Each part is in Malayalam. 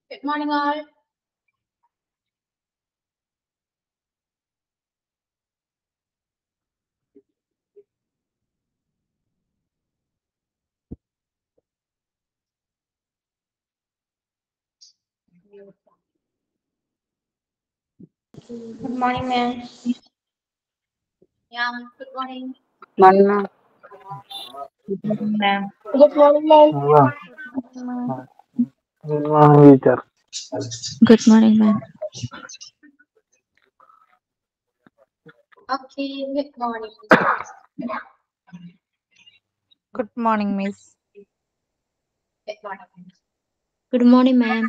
Good morning, all. Good morning, ma'am. Yeah, good morning. Morning, ma'am. Ma'am. Good morning, ma'am. Good morning, teacher. Good morning, ma'am. Okay, good morning. Good morning, Miss. Good morning. Good morning, ma'am.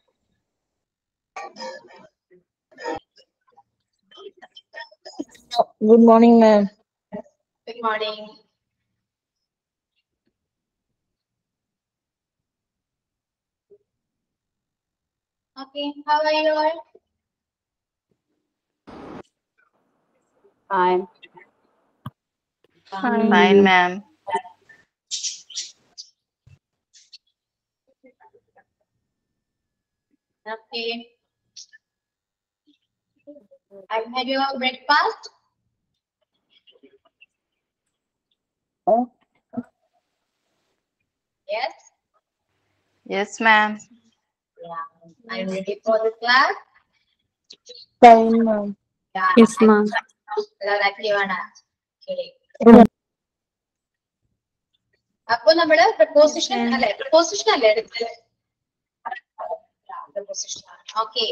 Good morning, ma'am. Good morning. Okay, how are you all? Fine. Fine. Fine, ma'am. Okay. I've had your breakfast. Oh. Yes. Yes, ma'am. Yeah. I'm ready for the class. Fine, ma'am. Yeah. Yes, ma'am. എല്ലാവരും active ആണ്. Okay. അപ്പൊ നമ്മള് പ്രപ്പോസിഷൻ അല്ലെ പ്രപ്പോസിഷൻ അല്ലേ എടുത്തത് പ്രപ്പോസിഷൻ ഓക്കെ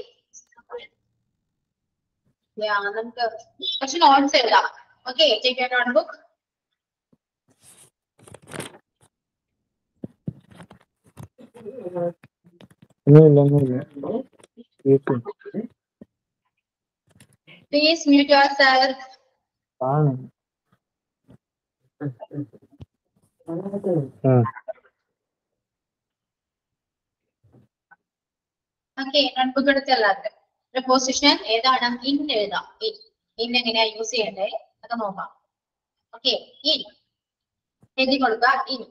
നമുക്ക് കുറച്ച് നോട്ട്സ് എഴുതാം ഓക്കെ ടേക്ക് നോട്ട് ബുക്ക് ഒന്നുമില്ല ഒന്നുമില്ല കേക്ക് പ്ലീസ് മ്യൂട്ട് യുവർ സെൽഫ് ആണ് ആ ഓക്കെ നോട്ട്ബുക്ക് എടുത്ത് എല്ലാവരും പ്രപ്പോസിഷൻ ഏതാണ് ഇൻ എഴുതാം ഇൻ ഇൻ എങ്ങനെയാ യൂസ് ചെയ്യണ്ടേ അതൊക്കെ നോക്കാം ഓക്കെ ഇൻ എഴുതി കൊടുക്കുക ഇൻ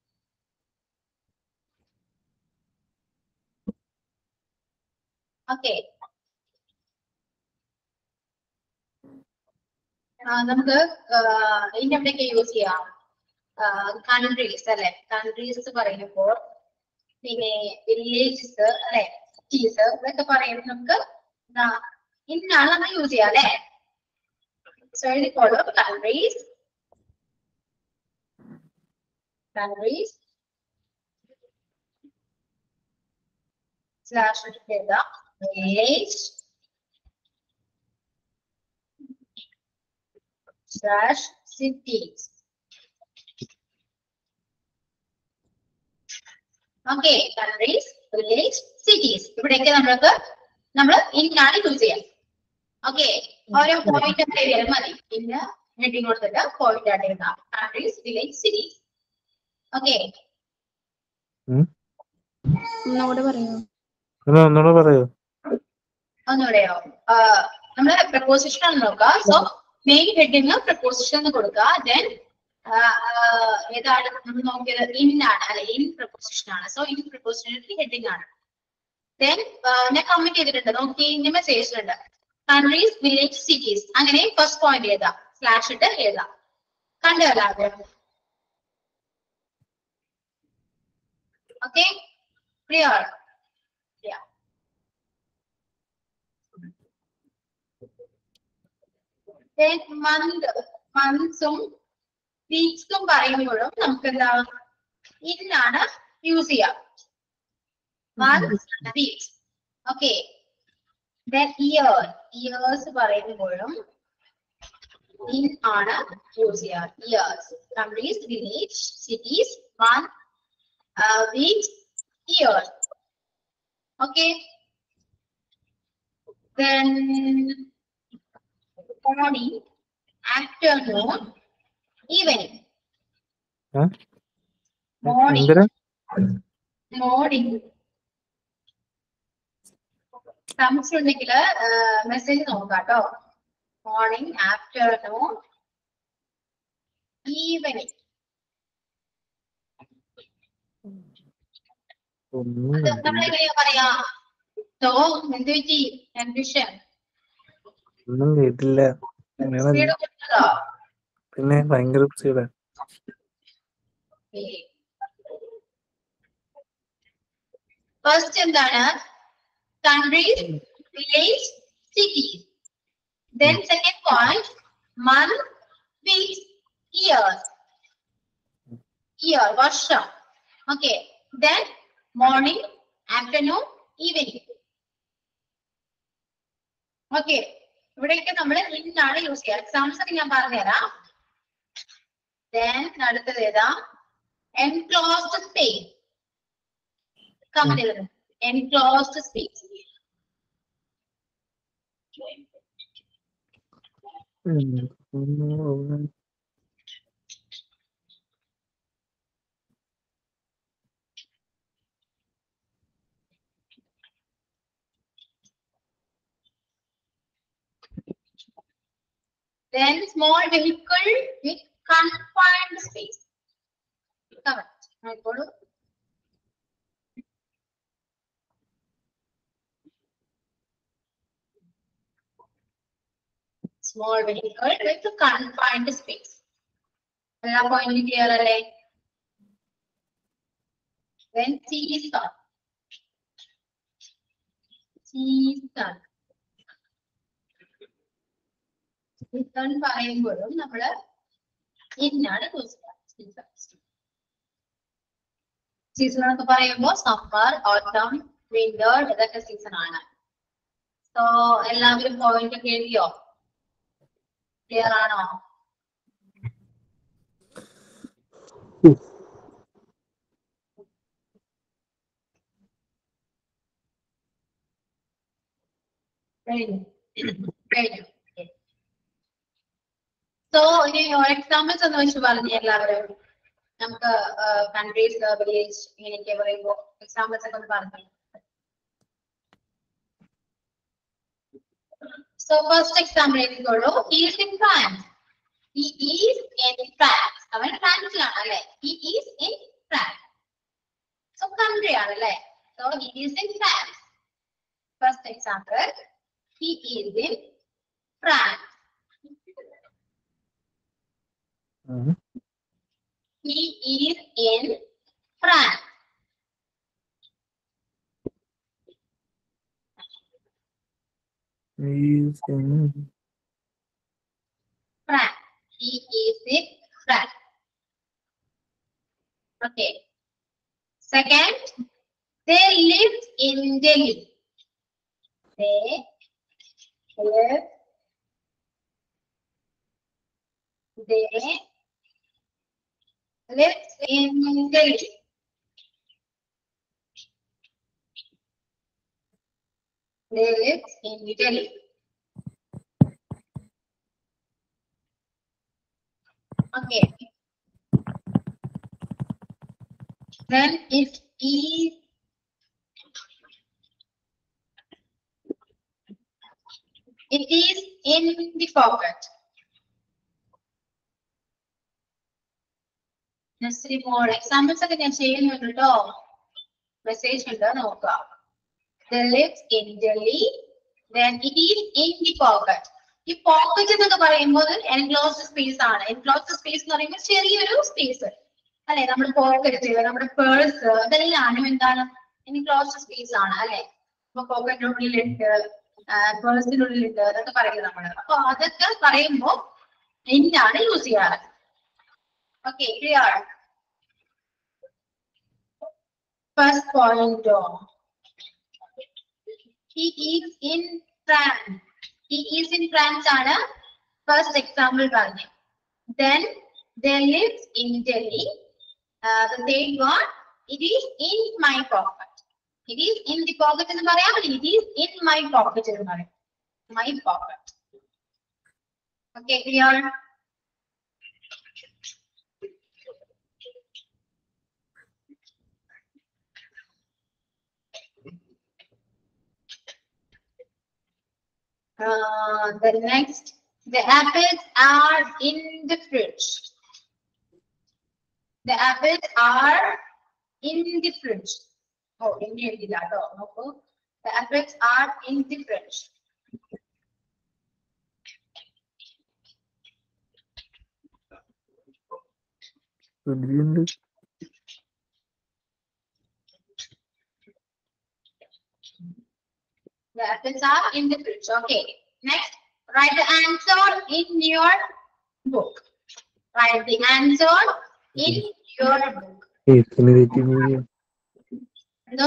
ഓക്കെ നമുക്ക് ഇൻ എവിടെയൊക്കെ യൂസ് ചെയ്യാം കൺട്രീസ് അല്ലെ കൺട്രീസ് പറയുമ്പോൾ പിന്നെ വില്ലേജസ് അല്ലെ സിറ്റീസ് ഇതൊക്കെ പറയുമ്പോൾ നമുക്ക് എന്താ ഇന്നാണ് നമ്മൾ യൂസ് ചെയ്യുക അല്ലെ സോ എഴുതിക്കോളൂ കൺട്രീസ് കൺട്രീസ് സ്ലാഷ് എഴുതാം village slash cities okay countries village cities ഇവിടെയൊക്കെ നമ്മൾക്ക് നമ്മൾ ഇന്നാണ് യൂസ് ചെയ്യാം ഓക്കെ ഓരോ പോയിന്റ് ആയിട്ട് എഴുതിയാലും മതി പിന്നെ ഹെഡിങ് കൊടുത്തിട്ട് പോയിന്റ് ആയിട്ട് എഴുതാം കൺട്രീസ് വില്ലേജ് സിറ്റീസ് ഓക്കെ ഒന്നുകൂടെ പറയോ ഒന്ന് ഒന്നുകൂടെ പറയൂ ഒന്നുകൂടെയോ നമ്മള് പ്രപ്പോസിഷൻ ആണ് നോക്കുക സോ മെയിൻ ഹെഡിങ് പ്രപ്പോസിഷൻ എന്ന് കൊടുക്കുക ദെൻ ഏതാണ് നമ്മൾ നോക്കിയത് ഇൻ ആണ് അല്ലെ ഇൻ പ്രപ്പോസിഷൻ ആണ് സോ ഇൻ പ്രപ്പോസിഷൻ ഹെഡിങ് ആണ് ദെൻ ഞാൻ കമന്റ് ചെയ്തിട്ടുണ്ട് നോക്കി ഇന്ന മെസ്സേജ് ഉണ്ട് കൺട്രീസ് വില്ലേജ് സിറ്റീസ് അങ്ങനെ ഫസ്റ്റ് പോയിന്റ് എഴുതാം സ്ലാഷ് ഇട്ട് എഴുതാം കണ്ടു എല്ലാവരും ഓക്കെ ക്ലിയർ then month മന്ത്സും വീക്സും പറയുമ്പോഴും നമുക്ക് എന്താ ഇന്നാണ് യൂസ് ചെയ്യാം months weeks okay then year years പറയുമ്പോഴും ഇൻ ആണ് യൂസ് ചെയ്യാം years countries village cities month weeks year okay then morning, afternoon, evening. Huh? Morning, എന്തിനാ morning. സംശയം ഉണ്ടെങ്കിൽ മെസ്സേജ് നോക്കാം കേട്ടോ മോർണിംഗ് ആഫ്റ്റർനൂൺ ഈവനിങ് ഒന്നും അത് നമ്മൾ എങ്ങനെയാ പറയാ സോ എന്ത് പറ്റി കൺഫ്യൂഷൻ ഒന്നും കേട്ടില്ല അങ്ങനെ സ്പീഡ് കൊടുത്തതോ പിന്നെ ഭയങ്കര സ്പീഡാ ഫസ്റ്റ് എന്താണ് countries village cities then second point month weeks years year വർഷം okay then morning afternoon evening okay ഇവിടെയൊക്കെ നമ്മൾ ഇന്നാണ് യൂസ് ചെയ്യുക എക്സാമ്പിൾസ് ഒക്കെ ഞാൻ പറഞ്ഞുതരാം ദെൻ അടുത്തത് ഏതാ എൻക്ലോസ്ഡ് സ്പേസ് കമന്റ് എഴുതുന്നു എൻക്ലോസ്ഡ് സ്പേസ് ഉം. then small vehicle with confined space correct നോക്കോളൂ small vehicle with confined space എല്ലാ പോയിന്റ് ക്ലിയർ അല്ലേ then seesaw seesaw സീസൺ പറയുമ്പോഴും നമ്മള് ഇന്നാണ് സീസൺ എന്നൊക്കെ പറയുമ്പോൾ സമ്മർ ഓട്ടം വിന്റർ ഇതൊക്കെ സീസൺ ആണ് സോ എല്ലാവരും പോയിന്റ് ഒക്കെ എഴുതിയോ ക്ലിയർ ആണോ കഴിഞ്ഞു കഴിഞ്ഞു സോ ഇനി എക്സാമ്പിൾസ് ഒന്ന് വെച്ച് പറഞ്ഞു എല്ലാവരും നമുക്ക് കൺട്രീസ് വില്ലേജ് ഇങ്ങനെയൊക്കെ പറയുമ്പോ എക്സാമ്പിൾസ് ഒക്കെ ഒന്ന് പറഞ്ഞു സോ ഫസ്റ്റ് എക്സാമ്പിൾ എഴുതിക്കോളൂ is in France he is in France അവൻ ഫ്രാൻസിലാണ് അല്ലെ he is in France so country ആണ് അല്ലെ so he is in France first example he is in France ഉം. He is in France. He's in- France. He is in France. Okay. Second, they lived in Delhi. They live. They lived in Delhi. They lived in Delhi. Okay. Then it is it is in the pocket. നസ്രി മോൾ എക്സാമ്പിൾസ് ഒക്കെ ഞാൻ ചെയ്യുന്നുണ്ട് കേട്ടോ മെസ്സേജ് ഉണ്ട് നോക്കാം The lives in Delhi, then it is in the pocket. ഈ പോക്കറ്റ് എന്നൊക്കെ പറയുമ്പോൾ എൻക്ലോസ്ഡ് സ്പേസ് ആണ് എൻക്ലോസ്ഡ് സ്പേസ് എന്ന് പറയുമ്പോൾ ചെറിയൊരു സ്പേസ് അല്ലെ നമ്മുടെ പോക്കറ്റ് നമ്മുടെ പേഴ്സ് ഇതെല്ലാം എന്താണ് എൻക്ലോസ്ഡ് സ്പേസ് ആണ് അല്ലെ ഇപ്പൊ പോക്കറ്റിനുള്ളിലുണ്ട് പേഴ്സിനുള്ളിലുണ്ട് അതൊക്കെ പറയുന്നത് നമ്മള് അപ്പൊ അതൊക്കെ പറയുമ്പോ എന്നാണ് യൂസ് ചെയ്യാറ് okay clear first point he is in France. He is in France ആണ് first example പറഞ്ഞു. Then they lives in Delhi. Uh, the third one, it is in my pocket. It is in the pocket എന്ന് പറയാൻ പറ്റില്ല. It is in my pocket എന്ന് പറയും. My pocket. Okay, clear? Uh, the next, the apples are in the fridge. The apples are in the fridge. Oh, in the കേട്ടോ നോക്കൂ The effects are indifferent. സുധിയുണ്ട് The effects are indifferent. Okay. Next, write the answer in your book. Write the answer in your book. എഴുത്തിന് തെറ്റി No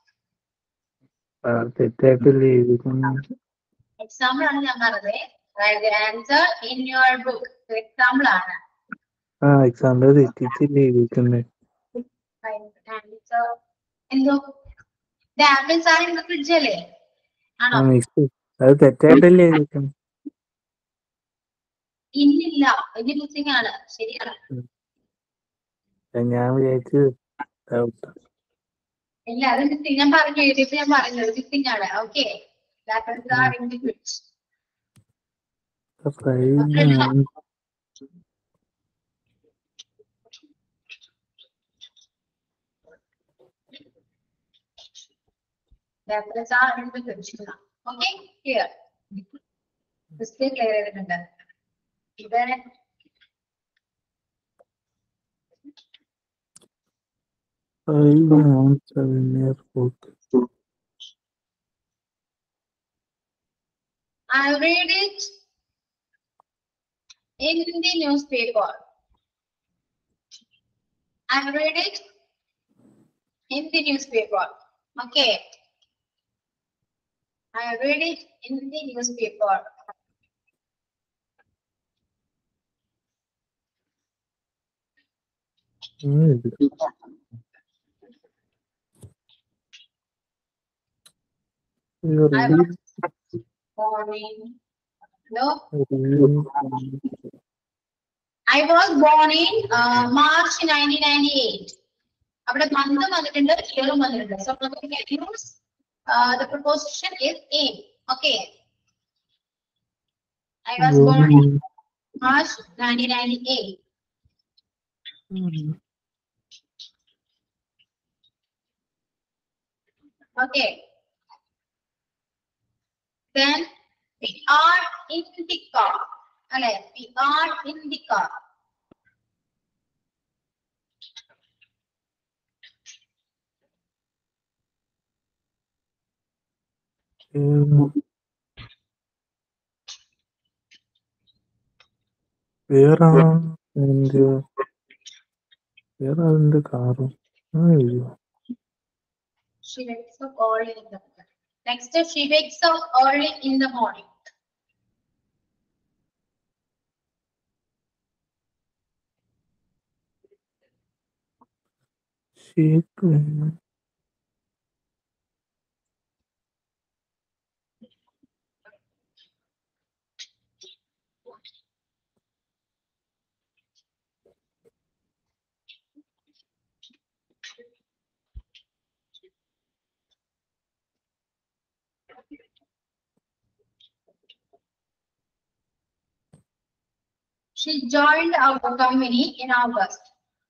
തെറ്റായിട്ടല്ലേ എഴുതിക്കുന്നത് example ആണ് ഞാൻ പറഞ്ഞത്. Write the answer in your book. Example ആണ്. ആ എക്സാമ്പിൾ തെറ്റിച്ചല്ലേ എഴുതിക്കുന്നത് Write the answer. എന്തോ The apples are in the fridge അല്ലേ? ആ ആണോ? മിക്സ് അത് തെറ്റായിട്ടല്ലേ എഴുതിക്കുന്നത് ഇന്നില്ല. ഇത് മിസ്സിംഗ് ആണ്. ശരിയാണ്. അത് ഞാൻ വിചാരിച്ചു doubt. ഇല്ല അത് മിസ്സിംഗ് ഞാൻ പറഞ്ഞു എഴുതിയപ്പോ ഞാൻ പറഞ്ഞത് മിസ്സിംഗ് ആണ്. Okay. The apples are in the fridge. അപ്പൊ fry ആണ്. The apples are in the fridge. Okay, here. Mistake clear ചെയ്തിട്ടുണ്ട്. ഇവിടെ Fry on souvenir book. I read it in the newspaper. I read it in the newspaper. Okay. I read it in the newspaper. ഉം, ഇത്. You I read- was born in. No, read- I was born in uh, March 1998. അവിടെ മന്ത് വന്നിട്ടുണ്ട് ഇയറും വന്നിട്ടുണ്ട് സോ നമുക്ക് can use uh, the preposition is in. Okay. I was born in March 1998. ഉം. Okay. Then we are in the car. അല്ലെ we are in the car. ഉം. വേറെ എന്ത് വേറെ അതിന്റെ കാറും അയ്യോ She wakes up early in the morning. Next, she wakes up early in the morning. ഷേക്ക് She joined our company in August.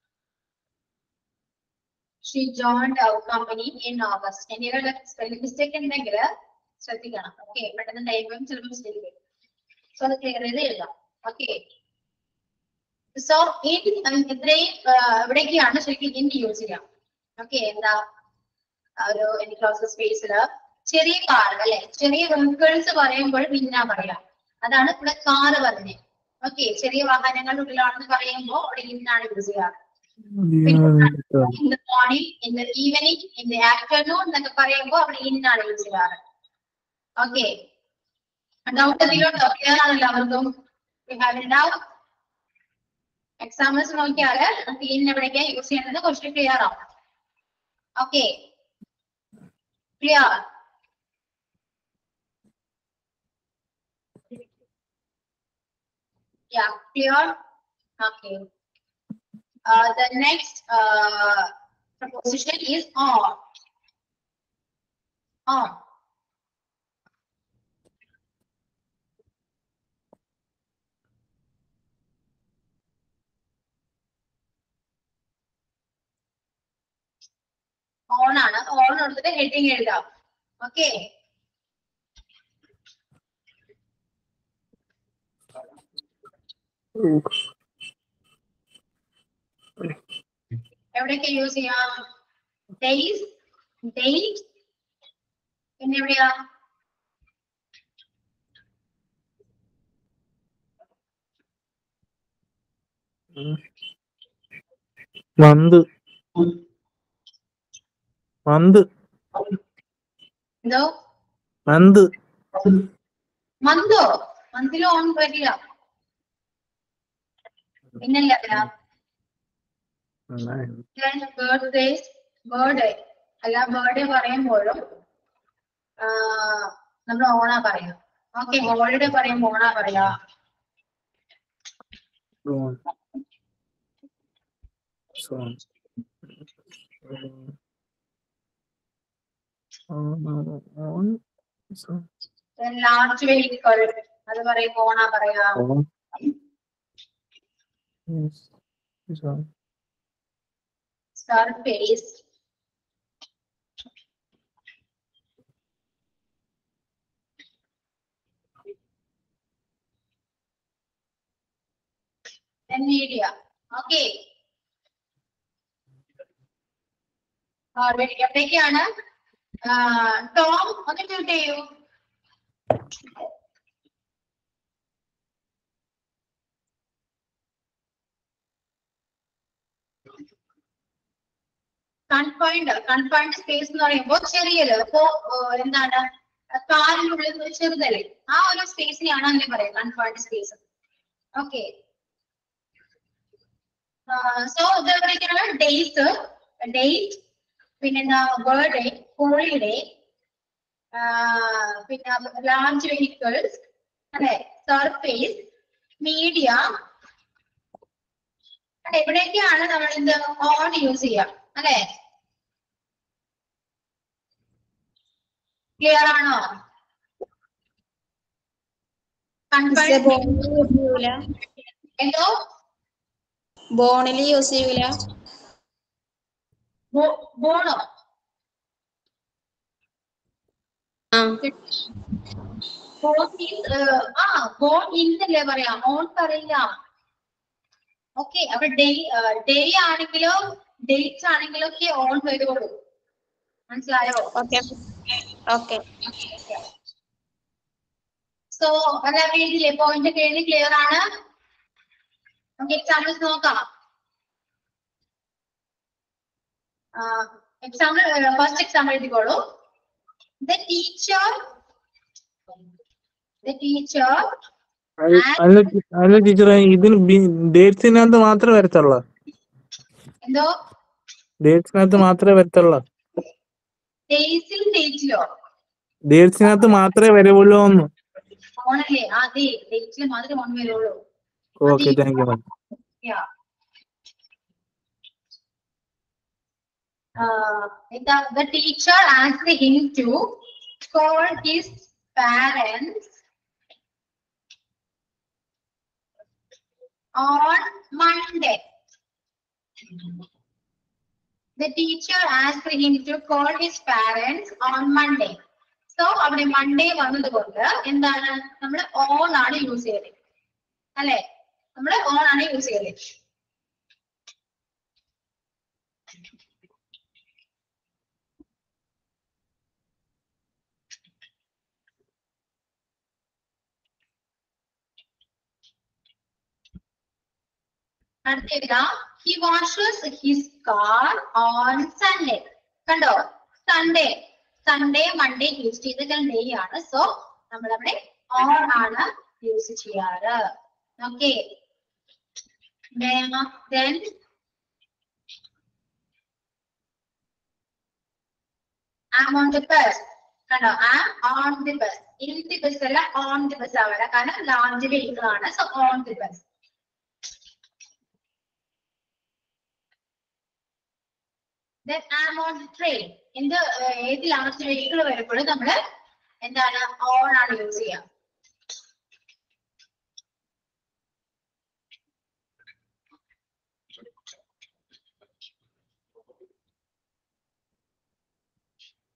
She joined our company in August. എന്തെങ്കിലും സ്പെല്ലിംഗ് മിസ്റ്റേക്ക് ഉണ്ടെങ്കിൽ ശ്രദ്ധിക്കണം ഓക്കെ പെട്ടെന്ന് ടൈമും ചിലപ്പോൾ മിസ്റ്റേക്ക് വരും സോ അത് ക്ലിയർ ചെയ്ത് എഴുതാം ഓക്കെ സോ ഇൻ ഇത്രയും ഇവിടേക്കാണ് ശരിക്കും ഇൻ യൂസ് ചെയ്യാം ഓക്കെ എന്താ ആ ഒരു എൻക്ലോസ് സ്പേസില് ചെറിയ കാർ അല്ലെ ചെറിയ വെഹിക്കിൾസ് പറയുമ്പോൾ പിന്നാ പറയാം അതാണ് ഇവിടെ കാറ് പറഞ്ഞത് ഓക്കെ ചെറിയ വാഹനങ്ങളുടെ ഉള്ളിലാണെന്ന് പറയുമ്പോൾ അവിടെ ഇന്നാണ് യൂസ് ചെയ്യാറ് in the morning in the evening in the afternoon എന്നൊക്കെ പറയുമ്പോൾ അവിടെ ഇന്നാണ് യൂസ് ചെയ്യാറ് ഓക്കെ ഡൗട്ട് എന്തെങ്കിലും ഉണ്ടോ ക്ലിയർ ആണല്ലോ അവർക്കും ഡൗട്ട് എക്സാമ്പിൾസ് നോക്കിയാൽ നമുക്ക് ഇൻ എവിടേക്കാ യൂസ് ചെയ്യുന്നത് ക്വസ്റ്റ്യൻ ക്ലിയർ ആവും okay clear Yeah, clear? Okay. Uh, the next, uh, proposition is on. On. On ആണ് ഓൺ എടുത്തിട്ട് ഹെഡിങ് എഴുതാം ഓക്കെ എവിടെയൊക്കെ യൂസ് ചെയ്യാം ഡേയ്സ് ഡേറ്റ് പിന്നെ എവിടെയാ മന്ത് മന്ത് എന്തോ മന്ത് മന്തോ മന്തിലോ ഓൺ വരില്ല പിന്നല്ല ബർത്ത്ഡേസ് ബർത്ത്ഡേ അല്ല ബർത്ത്ഡേ പറയുമ്പോഴും നമ്മൾ ഓണാ പറയാ ഓക്കെ ഹോളിഡേ പറയുമ്പോ ഓണാ പറയാ ലാർജ് വെഹിക്കിൾ അത് പറയുമ്പോ ഓണാ പറയാ സർഫേസ് മീഡിയ ഓക്കെ എവിടേക്കാണ് ടോം ഒന്ന് മ്യൂട്ട് ചെയ്യൂ കൺഫൈൻഡ് കൺഫൈൻഡ് സ്പേസ് എന്ന് പറയുമ്പോൾ ചെറിയത് ഇപ്പോ ഏഹ്, എന്താണ് കാലിനുള്ളിൽ ചെറുതല്ലേ ആ ഒരു സ്പേസിനെയാണ് അങ്ങനെ പറയാം കൺഫൈൻഡ് സ്പേസ് ഓക്കെ സോ ഇത് എവിടേക്കാണ് ഡേയ്സ് ഡേറ്റ് പിന്നെന്താ ബർത്ത്ഡേ ഹോളിഡേ പിന്നെ ലാർജ് വെഹിക്കിൾസ് അല്ലെ സർഫേസ് മീഡിയ എവിടെയൊക്കെയാണ് നമ്മൾ ഇത് ഓൺ യൂസ് ചെയ്യാം അല്ലെ ക്ലിയർ ആണോ Confined- എന്തോ ബോണില് യൂസ് ചെയ്യൂല ബോ- ബോണോ ആ ബോൺ മീൻസ് ആ ബോൺ ഇന്നല്ലേ പറയാ ഓൺ പറയില്ല ഓക്കെ അപ്പൊ ഡേ ഡേ ആണെങ്കിലോ ഡേറ്റ്സ് ആണെങ്കിലോ ഒക്കെ ഓൺ വരുള്ളൂ മനസ്സിലായോ ഓക്കെ ഓക്കെ സോ എല്ലാവരും എഴുതില്ലേ പോയിന്റ് ഒക്കെ എഴുതി ക്ലിയർ ആണ് നമുക്ക് എക്സാമ്പിൾസ് നോക്കാം എക്സാമ്പിൾ ഫസ്റ്റ് എക്സാമ്പിൾ എഴുതിക്കോളൂ ദ ടീച്ചർ ദ ടീച്ചർ അല്ല അല്ല ടീച്ചറെ ഇതിന് ഡേറ്റ്സിനകത്ത് മാത്രമേ വരത്തുള്ളൂ എന്തോ ഡേറ്റ്സിനകത്ത് മാത്രമേ വരത്തുള്ളൂ ഡേയ്സിലും ഡേറ്റിലോ ഡേറ്റ്സിനകത്ത് മാത്രമേ വരവുള്ളൂ എന്ന് ഓണല്ലേ ആ അതെ ഡേറ്റിൽ മാത്രമേ ഓൺ വരുള്ളൂ okay thank you ma'am Yeah. Uh, the, the teacher asked him to call his parents on Monday. The teacher asked him to call his parents on Monday. So അവിടെ മൺഡേ വന്നത് കൊണ്ട് എന്താണ് നമ്മൾ ഓൺ ആണ് യൂസ് ചെയ്തത് അല്ലെ നമ്മൾ ഓൺ ആണ് യൂസ് ചെയ്തത് അടുത്ത he washes his car on Sunday കണ്ടോ സൺഡേ സൺഡേ മൺഡേ യൂസ് ചെയ്തിട്ടുള്ള ഡേ ആണ് സോ നമ്മളവിടെ ഓൺ ആണ് യൂസ് ചെയ്യാറ് okay then I'm on the bus. കണ്ടോ I'm on the bus. In the bus അല്ല on the bus ആവല കാരണം ലാർജ് വെഹിക്കിൾ ആണ് so on the bus. Then I'm on the train. എന്ത് ഏർ, ഏത് ലാർജ് വെഹിക്കിൾ വരുമ്പോഴും നമ്മള് എന്താണ് ഓൺ ആണ് യൂസ് ചെയ്യുക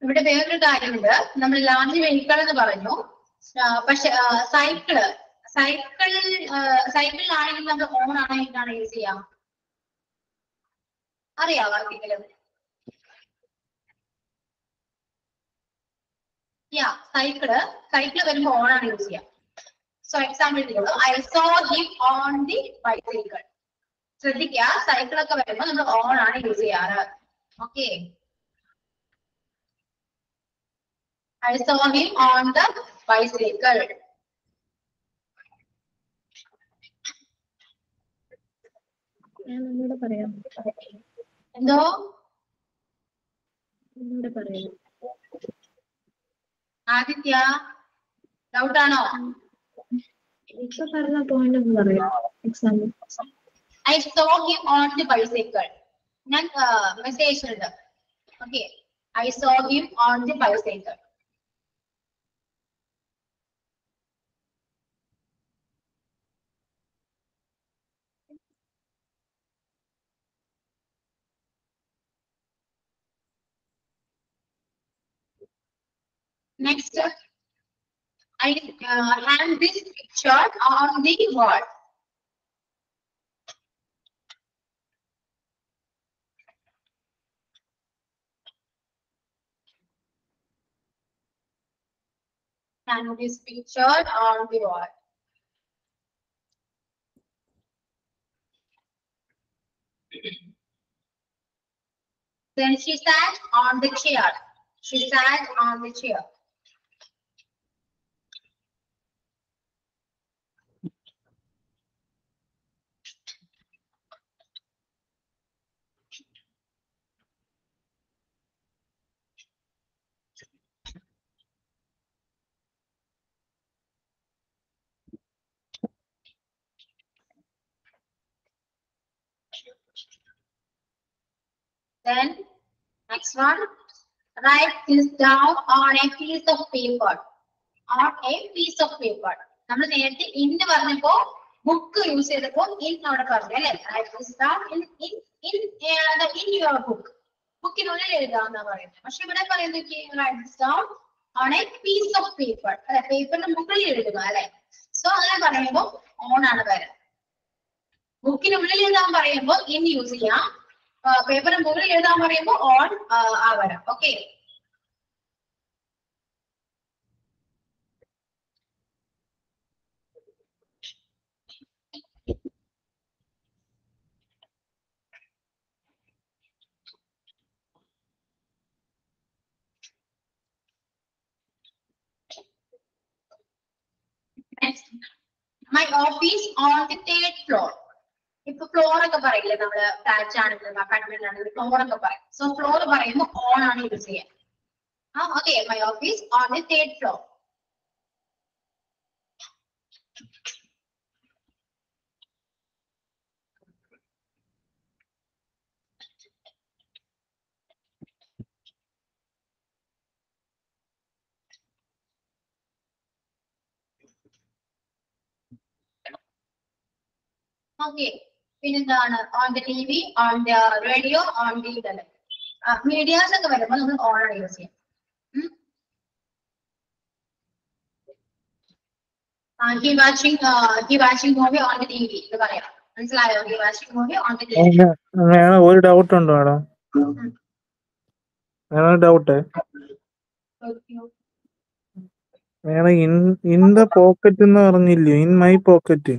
ഇവിടെ വേറൊരു കാര്യമുണ്ട് നമ്മൾ ലാർജ് വെഹിക്കിൾ എന്ന് പറഞ്ഞു ആ, പക്ഷെ സൈക്കിള് സൈക്കിൾ സൈക്കിളിലാണെങ്കിൽ നമ്മൾ ഓൺ ആണ് എന്താണ് യൂസ് ചെയ്യാം അറിയാവോ ആർക്കെങ്കിലും യാ സൈക്കിള് സൈക്കിള് വരുമ്പോ ഓൺ ആണ് യൂസ് ചെയ്യാം സോ എക്സാമ്പിൾ ഇട്ടുള്ളൂ I saw him on the bicycle ശ്രദ്ധിക്കുക സൈക്കിളൊക്കെ വരുമ്പോ നമ്മൾ ഓൺ ആണ് യൂസ് ചെയ്യാറ് okay I saw him on the bicycle ഞാൻ ഒന്നുകൂടെ പറയാം എന്തോ ഒന്നുകൂടെ പറയാം ആദിത്യ ഡൗട്ട് ആണോ ഇപ്പൊ പറഞ്ഞ പോയിന്റ് ഒന്ന് പറയാം example I saw him on the bicycle ഞാൻ മെസ്സേജ് ഉണ്ട് okay I saw him on the bicycle Next, I uh, hang this picture on the wall. Hang this picture on the wall. Then she sat on the chair. She sat on the chair. Then next one, write this down on a piece of paper. On a piece of paper. നമ്മൾ നേരത്തെ ഇന്ന് പറഞ്ഞപ്പോ ബുക്ക് യൂസ് ചെയ്തപ്പോ ഇൻ അവിടെ പറഞ്ഞു അല്ലെ write this down in in in uh, in your book. ബുക്കിനുള്ളിൽ എഴുതാന്നാ പറയുന്നത് പക്ഷെ ഇവിടെ പറയുന്നത് write this down on a piece of paper. അല്ലെ പേപ്പറിന്റെ മുകളിൽ എഴുതുക അല്ലെ സോ അങ്ങനെ പറയുമ്പോ ഓൺ ആണ് വരാം ബുക്കിനുള്ളിൽ എഴുതാൻ പറയുമ്പോൾ ഇൻ യൂസ് ചെയ്യാം പേപ്പറിന് മുകളിൽ എഴുതാൻ പറയുമ്പോൾ ഓൺ ആ വരാം okay my office on the third floor ഇപ്പൊ ഫ്ലോർ ഒക്കെ പറയില്ലേ നമ്മള് ഫ്ലാറ്റ് ആണെങ്കിലും അപ്പാർട്ട്മെന്റ് ആണെങ്കിലും ഫ്ലോർ ഒക്കെ പറയും സോ ഫ്ലോർ പറയുമ്പോൾ ഓൺ ആണ് യൂസ് ചെയ്യാൻ ആ okay my office on the third floor okay പിന്നെന്താണ് on the T V on the radio on the ഇതല്ലേ മീഡിയാസ് ഒക്കെ വരുമ്പോൾ നമ്മൾ ഓൺ ആണ് യൂസ് ചെയ്യാം he watching he watching movie on the T V എന്ന് പറയാം മനസ്സിലായോ he watching movie on the T V madam ഒരു ഡൗട്ട് ഉണ്ട് madam madam doubt madam in in the pocket എന്ന് പറഞ്ഞില്ലേ in my pocket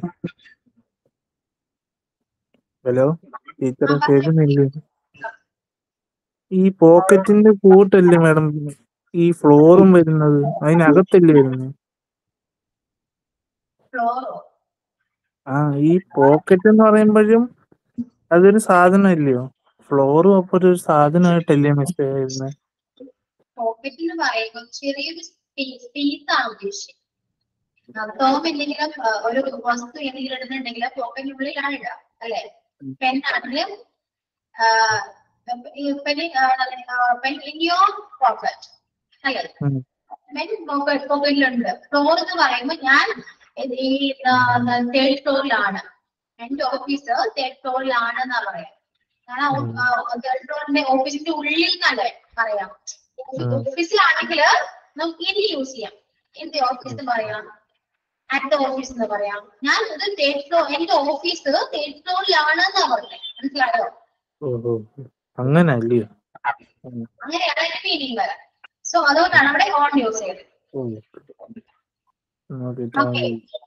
hello teacher കേൾക്കുന്നില്ലേ ഈ പോക്കറ്റിന്റെ കൂട്ടല്ലേ മേഡം ഈ ഫ്ലോറും വരുന്നത് അതിനകത്തല്ലേ വരുന്നത് ഫ്ലോറോ ആ ഈ പോക്കറ്റ് എന്ന് പറയുമ്പോഴും അതൊരു സാധനം അല്ലയോ ഫ്ലോറും അപ്പൊ ഒരു സാധനമായിട്ടല്ലേ മിസ്റ്റേക്ക് വരുന്നത് പോക്കറ്റ് എന്ന് പറയുമ്പോൾ ചെറിയൊരു സ്പേസ് സ്പേസ് ആണ് ഉദ്ദേശിച്ചത് ടോം എന്തെങ്കിലും ആ, ഒരു വസ്തു എന്തെങ്കിലും ഇടുന്നുണ്ടെങ്കിൽ പോക്കറ്റിനുള്ളിലാണ് ഇടുക അല്ലെ പെൻ ആണെങ്കിലും പെൻ ഇൻ യോർ പോക്കറ്റ് അല്ലെ ഉം. പെൻ പോക്കറ്റ് പോക്കറ്റിലുണ്ട് ഫ്ലോർ എന്ന് പറയുമ്പോൾ ഞാൻ ഇത് ഈ തേർഡ് ഫ്ലോറിലാണ് എന്റെ ഓഫീസ് തേർഡ് ഫ്ലോറിലാണ് എന്നാ പറയാം കാരണം തേർഡ് ഫ്ലോറിന്റെ ഓഫീസിന്റെ ഉള്ളിൽ നിന്നല്ലേ പറയാം ഓഫീസിലാണെങ്കിൽ നമുക്ക് ഇനി യൂസ് ചെയ്യാം എന്ത് ഓഫീസ് എന്ന് പറയാം അറ്റ് ഓഫീസ് എന്ന് പറയാം ഞാൻ ഇത് തേർഡ് ഫ്ലോർ എന്റെ ഓഫീസ് തേർഡ് ഫ്ലോറിലാണ് എന്നാ പറഞ്ഞത് മനസ്സിലായോ ഓഹോ അങ്ങനെ അല്ലയോ അങ്ങനെയാണ് അതിന്റെ മീനിങ് വരാം സോ അതുകൊണ്ടാണ് അവിടെ ഓൺ യൂസ് ചെയ്തത് Okay.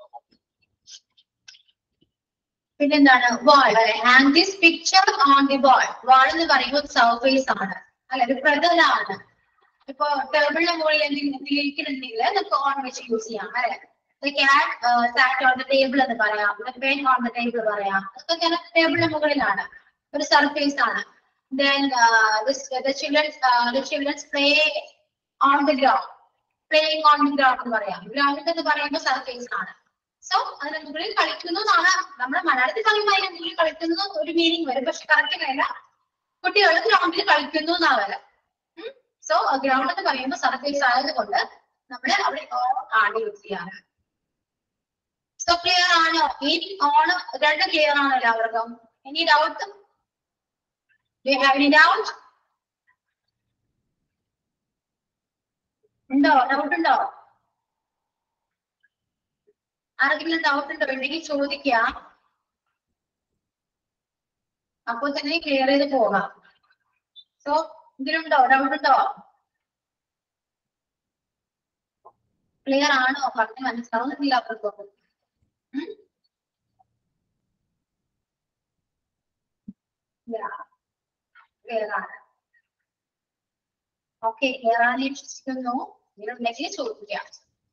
പിന്നെന്താണ് wall hang this picture on the wall wall എന്ന് പറയുമ്പോൾ സർഫേസ് ആണ് അല്ല ഒരു പ്രതലാണ് ഇപ്പൊ ടേബിളിന്റെ മുകളിൽ എന്തെങ്കിലും ഇരിക്കുന്നുണ്ടെങ്കിൽ നമുക്ക് ഓൺ വെച്ച് യൂസ് ചെയ്യാം അല്ലെ സാറ്റ് ഓൺ ദ ടേബിൾ എന്ന് പറയാം പെൻ ഓൺ ദ ടേബിൾ പറയാം അതൊക്കെ ഇങ്ങനെ ടേബിളിന്റെ മുകളിലാണ് ഒരു സർഫേസ് ആണ് then the children uh, the children's play on the ground playing on the ground എന്ന് പറയാം ഗ്രൗണ്ട് എന്ന് പറയുമ്പോൾ സർഫേസ് ആണ് സോ അതിന് മുകളിൽ കളിക്കുന്നു എന്നാണ് നമ്മുടെ മലയാളത്തിൽ പറയുമ്പോൾ അതിന് മുകളിൽ കളിക്കുന്നു എന്ന് ഒരു മീനിങ് വരും പക്ഷെ കറക്റ്റ് വേണ്ട കുട്ടികൾ ഗ്രൗണ്ടിൽ കളിക്കുന്നു എന്നാ വരാം സോ ഗ്രൗണ്ട് എന്ന് പറയുമ്പോൾ സർഫേസ് ആയതുകൊണ്ട് നമ്മൾ അവിടെ ഓൺ ആണ് യൂസ് ചെയ്യാറ് സോ ക്ലിയർ ആണോ ഇനി ഓൺ രണ്ട് ക്ലിയർ ആണോ എല്ലാവർക്കും ഇനി doubt Do you have any doubt? ഉണ്ടോ ഡൗട്ട് ഉണ്ടോ ആർക്കെങ്കിലും ഡൗട്ട് ഉണ്ടോ ഉണ്ടെങ്കിൽ ചോദിക്കാം അപ്പോൾ തന്നെ ക്ലിയർ ചെയ്ത് പോകാം സോ ഇതിലുണ്ടോ ഡൗട്ട് ഉണ്ടോ ക്ലിയർ ആണോ പറഞ്ഞ് മനസ്സിലാവുന്നില്ല അവർക്കൊക്കെ ഉം? Yeah. ക്ലിയർ ആണ് ഓക്കെ ക്ലിയർ ആണ് വിശ്വസിക്കുന്നു ഇതിലുണ്ടെങ്കിൽ ചോദിക്കാം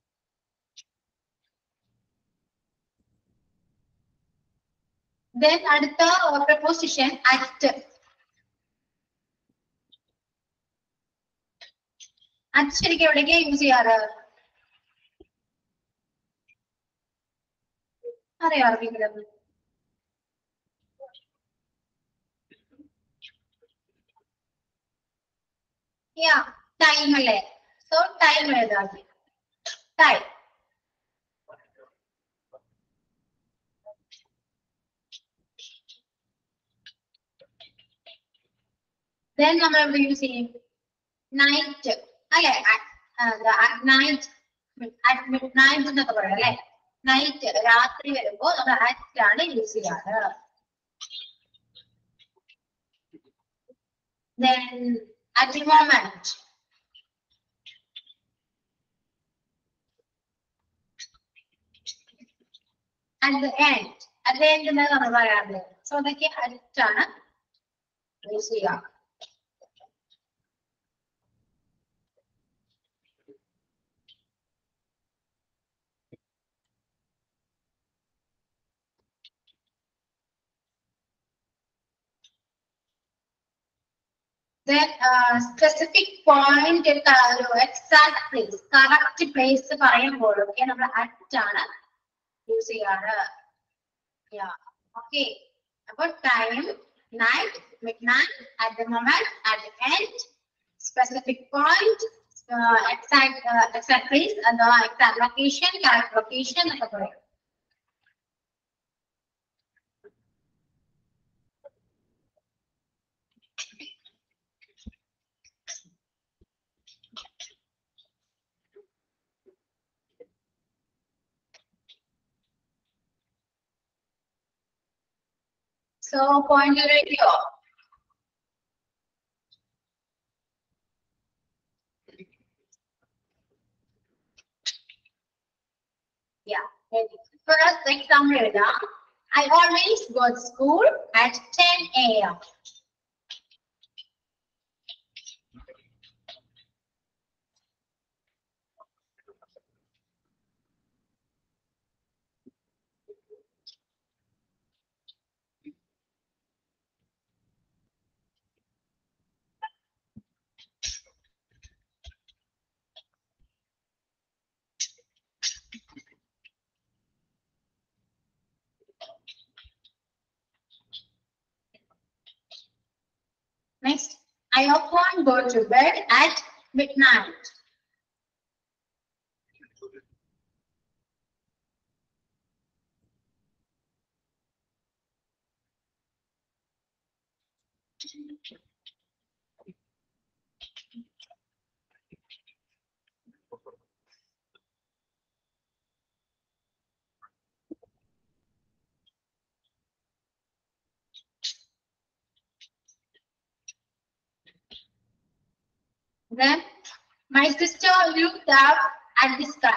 ദെൻ അടുത്ത പ്രപ്പോസിഷൻ അറ്റ് അറ്റ് ശരിക്കും എവിടേക്കാ യൂസ് ചെയ്യാറ് അറിയാം ആർക്കെങ്കിലും യാ ടൈം അല്ലേ സോ ടൈം എഴുതാം ടൈം ദെൻ നമ്മൾ എവിടെ യൂസ് ചെയ്യും നൈറ്റ് അല്ലെ നൈറ്റ് നൈറ്റ് എന്നൊക്കെ പറയാം അല്ലെ നൈറ്റ് രാത്രി വരുമ്പോ നമ്മൾ ആക്ട് ആണ് യൂസ് ചെയ്യാറ് then at the moment at the end at the end എന്ന് നമ്മൾ പറയാറുണ്ട് സോ അതൊക്കെ അടുത്താണ് യൂസ് ചെയ്യുക then uh, specific point ഒരു exact place correct place പറയുമ്പോഴൊക്കെ നമ്മൾ at ആണ് യൂസ് ചെയ്യാറ് ഓക്കെ അപ്പോൾ time night mid night at the moment at the end specific point exact exact place അഥവാ എക്സാക്ട് ലൊക്കേഷൻ കറക്റ്റ് ലൊക്കേഷൻ എന്നൊക്കെ പറയും So point radio. Yeah. maybe. First example എഴുതാം. I always go to school at 10 a.m. Next, I often go to bed at midnight. Then my sister looked up at the sky.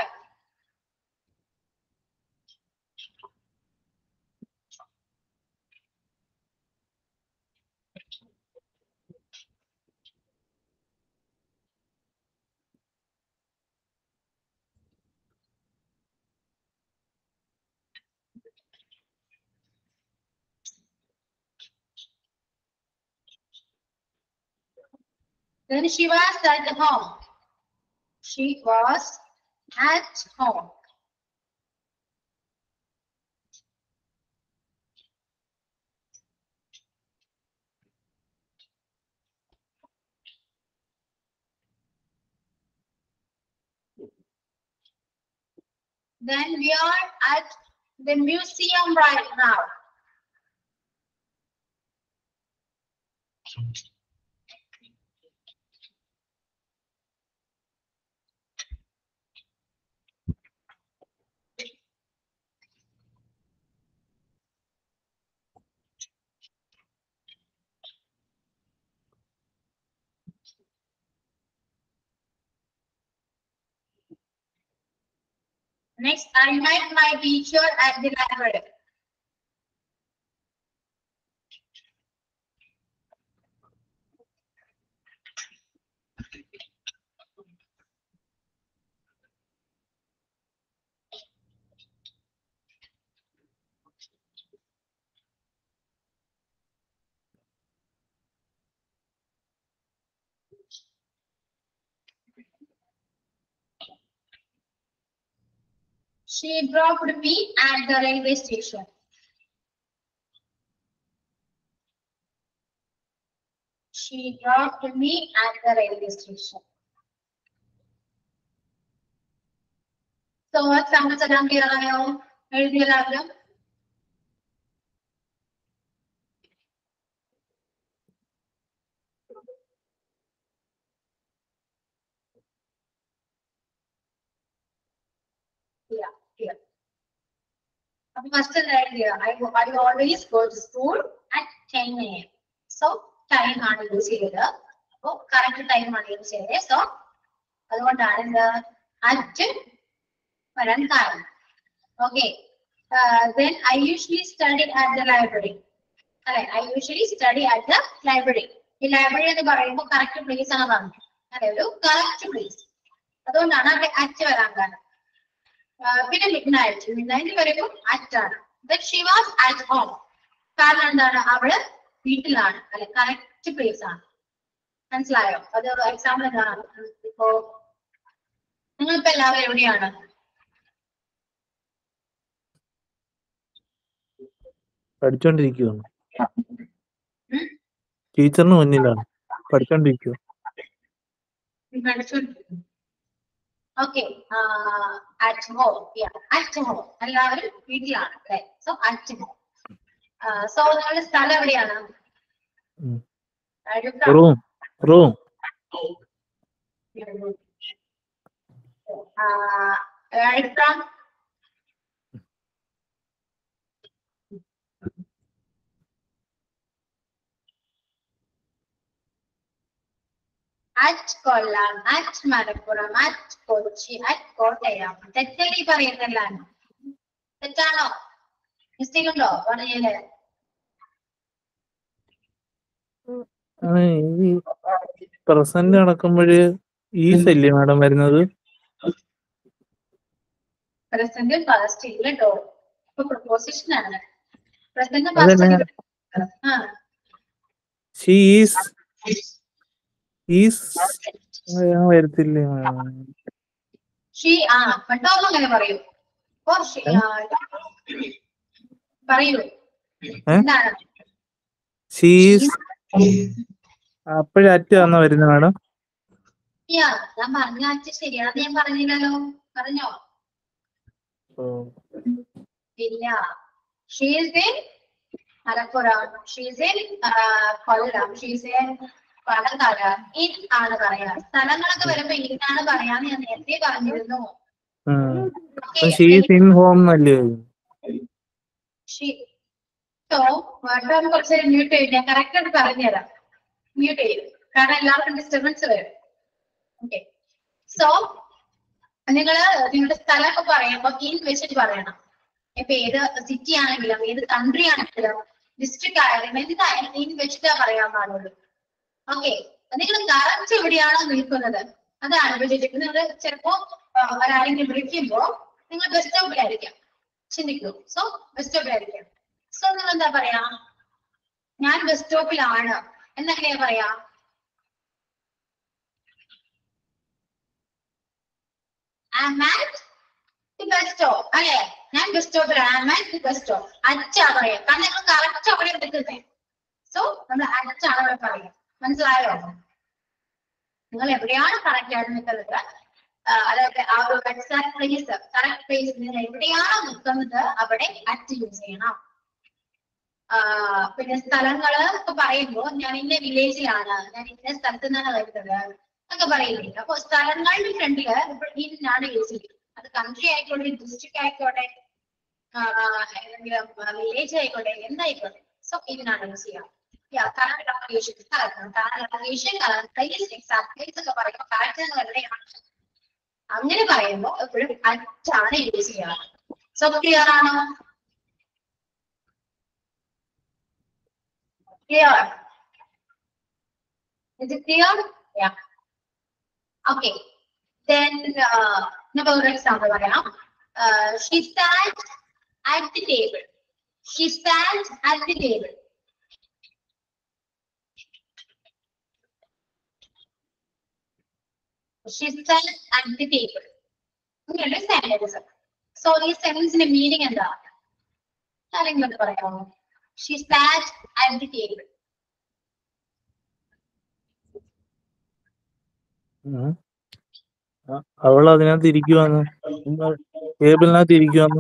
Then she was at home. She was at home. Then we are at the museum right now. Next, I met my teacher at the library. She dropped me at the railway station. She dropped me at the railway station. So examples എല്ലാം clear ആയോ എഴുതിയെല്ലാവരും Yeah, clear. അപ്പൊ ഫസ്റ്റ് എഴുതിയ I I always go to school at ten A M so time ആണ് യൂസ് ചെയ്തത് അപ്പൊ കറക്റ്റ് ടൈം ആണ് യൂസ് ചെയ്തത് സോ അതുകൊണ്ടാണ് എന്ത് അറ്റ് വരാൻ കാരണം okay then I usually study at the library അല്ലെ I usually study at the library ഈ ലൈബ്രറി എന്ന് പറയുമ്പോൾ കറക്റ്റ് പ്ലേസ് ആണ് പറഞ്ഞത് അല്ലെ ഒരു കറക്റ്റ് പ്ലേസ് അതുകൊണ്ടാണ് അവിടെ അറ്റ് വരാൻ കാരണം ആ, പിന്നെ മിഡ്നൈറ്റ് മിഡ്നൈറ്റ് വരുമ്പോൾ അറ്റാണ് ഷി വാസ് അറ്റ് ഹോം കാരണം എന്താണ് അവള് വീട്ടിലാണ് അല്ലെ കറക്റ്റ് പ്ലേസ് ആണ് മനസ്സിലായോ അത് എക്സാമ്പിൾ എന്താണ് ഇപ്പോ നിങ്ങളിപ്പോ എല്ലാവരും എവിടെയാണ് പഠിച്ചോണ്ടിരിക്കുകയാണ് ഉം? ടീച്ചറിന് മുന്നിലാണ് പഠിച്ചോണ്ടിരിക്കുക okay at home at home എല്ലാവരും വീട്ടിലാണ് അല്ലെ സോ അറ്റ് ഹോം സോ നിങ്ങളുടെ സ്ഥലം എവിടെയാണ് ഉം. അടുത്ത- room room uh, right from at Kollam at Malappuram at Kochi at Kottayam തെറ്റല്ലേ ഈ പറയുന്നതെല്ലാം തെറ്റാണോ മിസ്റ്റേക്ക് ഉണ്ടോ പറഞ്ഞതില് ഈ പ്രസന്റ് നടക്കുമ്പോഴ് ഈ ശല്യം മാഡം വരുന്നത് പ്രസന്റ് ഫസ്റ്റ് ഇല്ല കേട്ടോ ഇപ്പൊ പ്രൊപ്പോസിഷൻ ആണ് പ്രസന്റ് അതല്ല. ഫസ്റ്റ് ആ ഷീ ഈസ് ഈസ് വരത്തില്ലേ മാഡം ഷീ ആ പെട്ടെന്ന് അങ്ങനെ പറയൂ ഓ ഷീ ആ, പറയൂ എന്താണ് ഷീസ് അപ്പോഴേ അറ്റ് വന്ന വരുന്നത് മാഡം യാ ഞാൻ പറഞ്ഞ ആഴ്ച ശരിയാണെന്ന് ഞാൻ പറഞ്ഞില്ലല്ലോ പറഞ്ഞോ ഇല്ല she's in Malappuram she's in Kollam she's in Palakkad in ആണ് പറയാ സ്ഥലങ്ങളൊക്കെ വരുമ്പോ ഇന്നാണ് പറയാന്ന് ഞാൻ നേരത്തെ പറഞ്ഞിരുന്നു Okay, ഷീസ് ഇൻ ഹോം എന്നല്ലേ she- So, വേട്ടം കുറച്ച് മ്യൂട്ട് ചെയ്യും ഞാൻ കറക്റ്റ് ആയിട്ട് പറഞ്ഞുതരാം മ്യൂട്ട് ചെയ്യും കാരണം എല്ലാവർക്കും ഡിസ്റ്റർബൻസ് വരും ഓക്കെ സോ നിങ്ങള് നിങ്ങളുടെ സ്ഥലമൊക്കെ പറയുമ്പോ ഇൻ വെച്ചിട്ട് പറയണം ഇപ്പൊ ഏത് സിറ്റി ആണെങ്കിലും ഏത് കൺട്രി ആണെങ്കിലും ഡിസ്ട്രിക്ട് ആയാലും എന്തായാലും ഇൻ വെച്ചിട്ടാ പറയാൻ പാടുള്ളൂ ഓക്കെ നിങ്ങൾ കറക്റ്റ് എവിടെയാണോ നിൽക്കുന്നത് അതാണ് വിളിച്ചിട്ട് നിങ്ങൾ ചിലപ്പോ ആ, ഒരാളെങ്കിലും വിളിക്കുമ്പോ നിങ്ങൾ ബസ് സ്റ്റോപ്പിലായിരിക്കാം ചിന്തിക്കൂ സോ ബസ് സ്റ്റോപ്പിലായിരിക്കാം സോ നിങ്ങൾ എന്താ പറയാ ഞാൻ ബസ് സ്റ്റോപ്പിലാണ് എന്നെങ്ങനെയാ പറയാ I'm at the bus stop അല്ലെ ഞാൻ ബസ് സ്റ്റോപ്പിലാണ് I'm at the bus stop അച്ഛാ പറയാ കാരണം നിങ്ങൾ കറക്റ്റ് അവിടെ എടുക്കുന്നത് സോ നമ്മൾ അച്ഛാണ് അവിടെ പറയാം മനസ്സിലായോ നിങ്ങൾ എവിടെയാണ് കറക്റ്റ് ആയിട്ട് നിൽക്കുന്നത് ആ, അതായത് ആ ഒരു എക്സാക്ട് പ്ലേസ് കറക്റ്റ് പ്ലേസ് നിങ്ങൾ എവിടെയാണോ നിൽക്കുന്നത് അവിടെ അറ്റ് യൂസ് ചെയ്യണം ആ, പിന്നെ സ്ഥലങ്ങള് ഒക്കെ പറയുമ്പോ ഞാൻ ഇന്ന വില്ലേജിലാണ് ഞാൻ ഇന്ന സ്ഥലത്ത് നിന്നാണ് വരുന്നത് എന്നൊക്കെ പറയില്ലേ അപ്പൊ സ്ഥലങ്ങളുടെ ഫ്രണ്ടില് ഇപ്പോൾ ഇന്നാണ് യൂസ് ചെയ്യുന്നത് അത് കൺട്രി ആയിക്കോട്ടെ ഡിസ്ട്രിക്ട് ആയിക്കോട്ടെ വില്ലേജ് ആയിക്കോട്ടെ എന്തായിക്കോട്ടെ സോ ഇതിനാണ് യൂസ് ചെയ്യാം Yeah, current location, correct. Current location, current place, exact place ഒക്കെ പറയുമ്പോൾ correct എന്ന് എവിടെയാണ് അങ്ങനെ പറയുമ്പോൾ എപ്പോഴും അറ്റാണ് യൂസ് ചെയ്യാറ് സോ ക്ലിയർ ആണോ clear Is it clear? Yeah. Okay. Then, uh, നമുക്ക് ഒരു എക്സാമ്പിൾ പറയാം Uh, she sat at the table. She sat at the table. She sat at the table. ഇങ്ങനെയുള്ള സെന്റൻസ് സോ ഈ സെന്റൻസിന്റെ മീനിങ് എന്താ ആരെങ്കിലും ഒന്ന് പറയാമോ she sat at the table ഉം. അ- അവൾ അതിനകത്ത് ഇരിക്കുവാന്ന് ടേബിളിനകത്ത് ഇരിക്കുവാന്ന്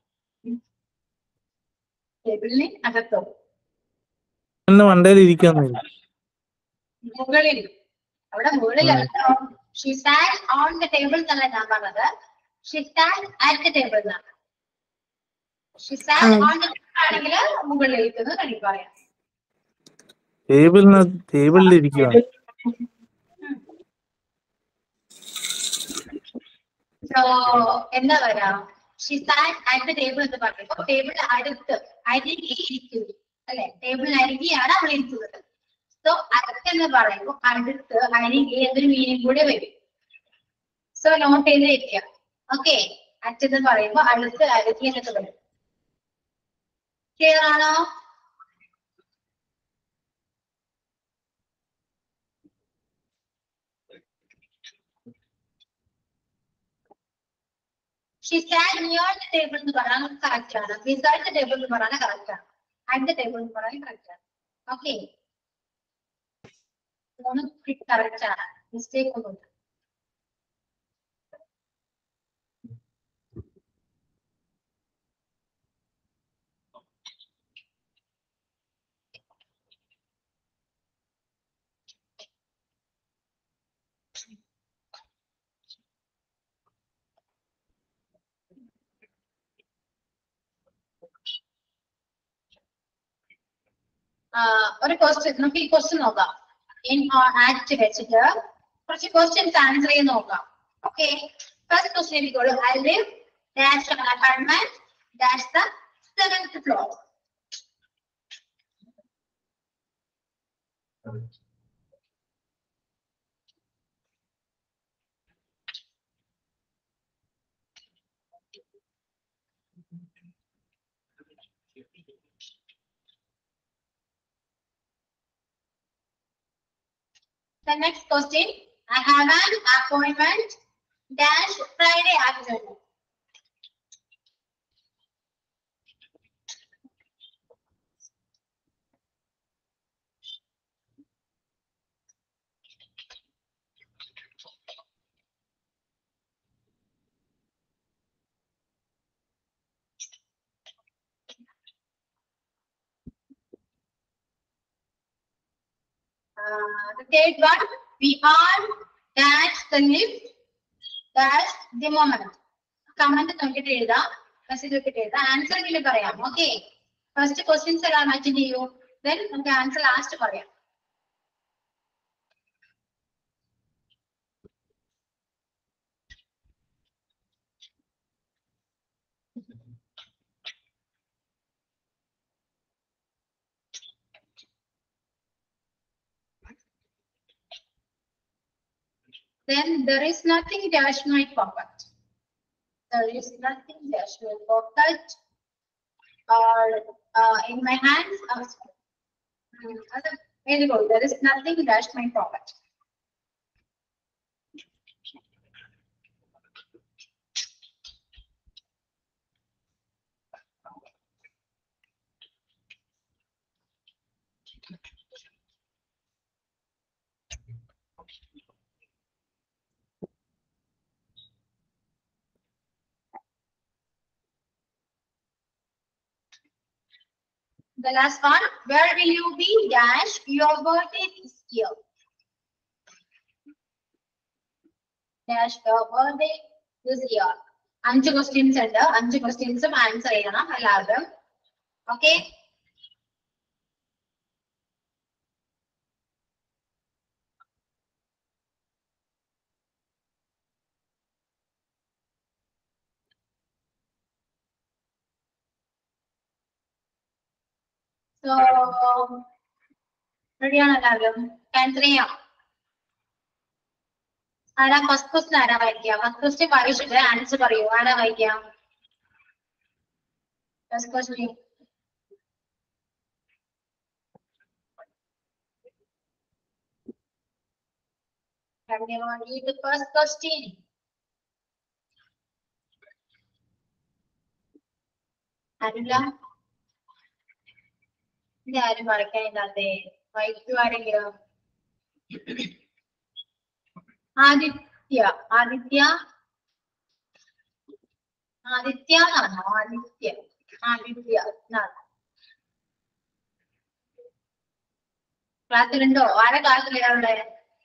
ടേബിളിന് അകത്തോ എന്നെ മണ്ടയിൽ ഇരിക്കുവാന്ന് മുകളിൽ അവിടെ മുകളിലല്ലോ she sat on the table എന്നല്ല ഞാൻ പറഞ്ഞത് she sat at the table എന്നാണ് she sat on the table ആണെങ്കിൽ മുകളിൽ ഇരിക്കുന്നത് എനിക്ക് പറയാം ടേബിളിനകത്ത് ടേബിളിൽ ഇരിക്കുവാണ് സോ എന്താ പറയാ she sat at the table എന്ന് പറയുമ്പോൾ ടേബിൾ അടുത്ത് അരികെ ഇരിക്കുന്നു അല്ലെ ടേബിളിന് അരികെയാണ് അവൾ ഇരിക്കുന്നത് സോ അടുത്ത് എന്ന് പറയുമ്പോൾ അടുത്ത് അരികെ എന്നൊരു മീനിങ് കൂടെ വരും സോ നോട്ട് ചെയ്തിരിക്കുക ഓക്കെ അറ്റെന്ന് പറയുമ്പോൾ അടുത്ത് അരികെ എന്നൊക്കെ വരും ക്ലിയർ ആണോ she sat near the table എന്ന് പറയാൻ കറക്റ്റ് ആണ് ബിസൈഡ് ദ ടേബിൾ എന്ന് പറയാൻ കറക്റ്റ് ആണ് അറ്റ് ദ ടേബിൾ എന്ന് പറയാൻ കറക്റ്റ് ആണ് ഓക്കെ മൂന്ന് കറക്റ്റ് ആണ് മിസ്റ്റേക്ക് ഒന്നുമില്ല ആഹ് ഒരു ക്വസ്റ്റ്യൻ നമുക്ക് ഈ ക്വസ്റ്റ്യൻ നോക്കാം ഇൻ ആക്ട് വെച്ചിട്ട് കുറച്ച് ക്വസ്റ്റ്യൻസ് ആൻസർ ചെയ്ത് നോക്കാം ഓക്കെ ഫസ്റ്റ് ക്വസ്റ്റ്യൻ എനിക്കുള്ളൂ I live dash apartment dash the seventh floor The next question, I have an appointment dash Friday afternoon. Uh, the third one, we are dash the lift dash the moment. Comment നോക്കിയിട്ട് എഴുതാം മെസ്സേജ് നോക്കിയിട്ട് എഴുതാം ആൻസർ എങ്കിലും പറയാം ഓക്കെ ഫസ്റ്റ് ക്വസ്റ്റ്യൻസ് എല്ലാം അറ്റൻഡ് ചെയ്യൂ ദെൻ നമുക്ക് ആൻസർ ലാസ്റ്റ് പറയാം then there is nothing dash my pocket. There is nothing dash my pocket or uh, in my hands. Uh, mm, other- very good. There is nothing dash my pocket. The last one, where will you be? Dash, your birthday is here. Dash, your birthday is here. അഞ്ച് ക്വസ്റ്റ്യൻസ് ഉണ്ട് അഞ്ച് ക്വസ്റ്റ്യൻസും ആൻസർ ചെയ്യണം എല്ലാവരും ഓക്കെ സോ റെഡിയാണ് എല്ലാവരും ആൻസർ ചെയ്യാം ആരാ ഫസ്റ്റ് ക്വസ്റ്റ്യൻ ആരാ വായിക്കുക ഫസ്റ്റ് ക്വസ്റ്റ്യൻ വായിച്ചിട്ട് ആൻസർ പറയൂ ആരാ വായിക്കുക first question Everyone read the first question. ആരില്ല ഇത് ആരും മറക്കാനില്ലാതെ വായിക്കൂ ആരെങ്കിലും ആദിത്യ ആദിത്യ ആദിത്യ എന്നാണോ ആദിത്യ ആദിത്യ എന്നാണ് ക്ലാസ്സിലുണ്ടോ ആരാ ക്ലാസ്സിൽ അവിടെ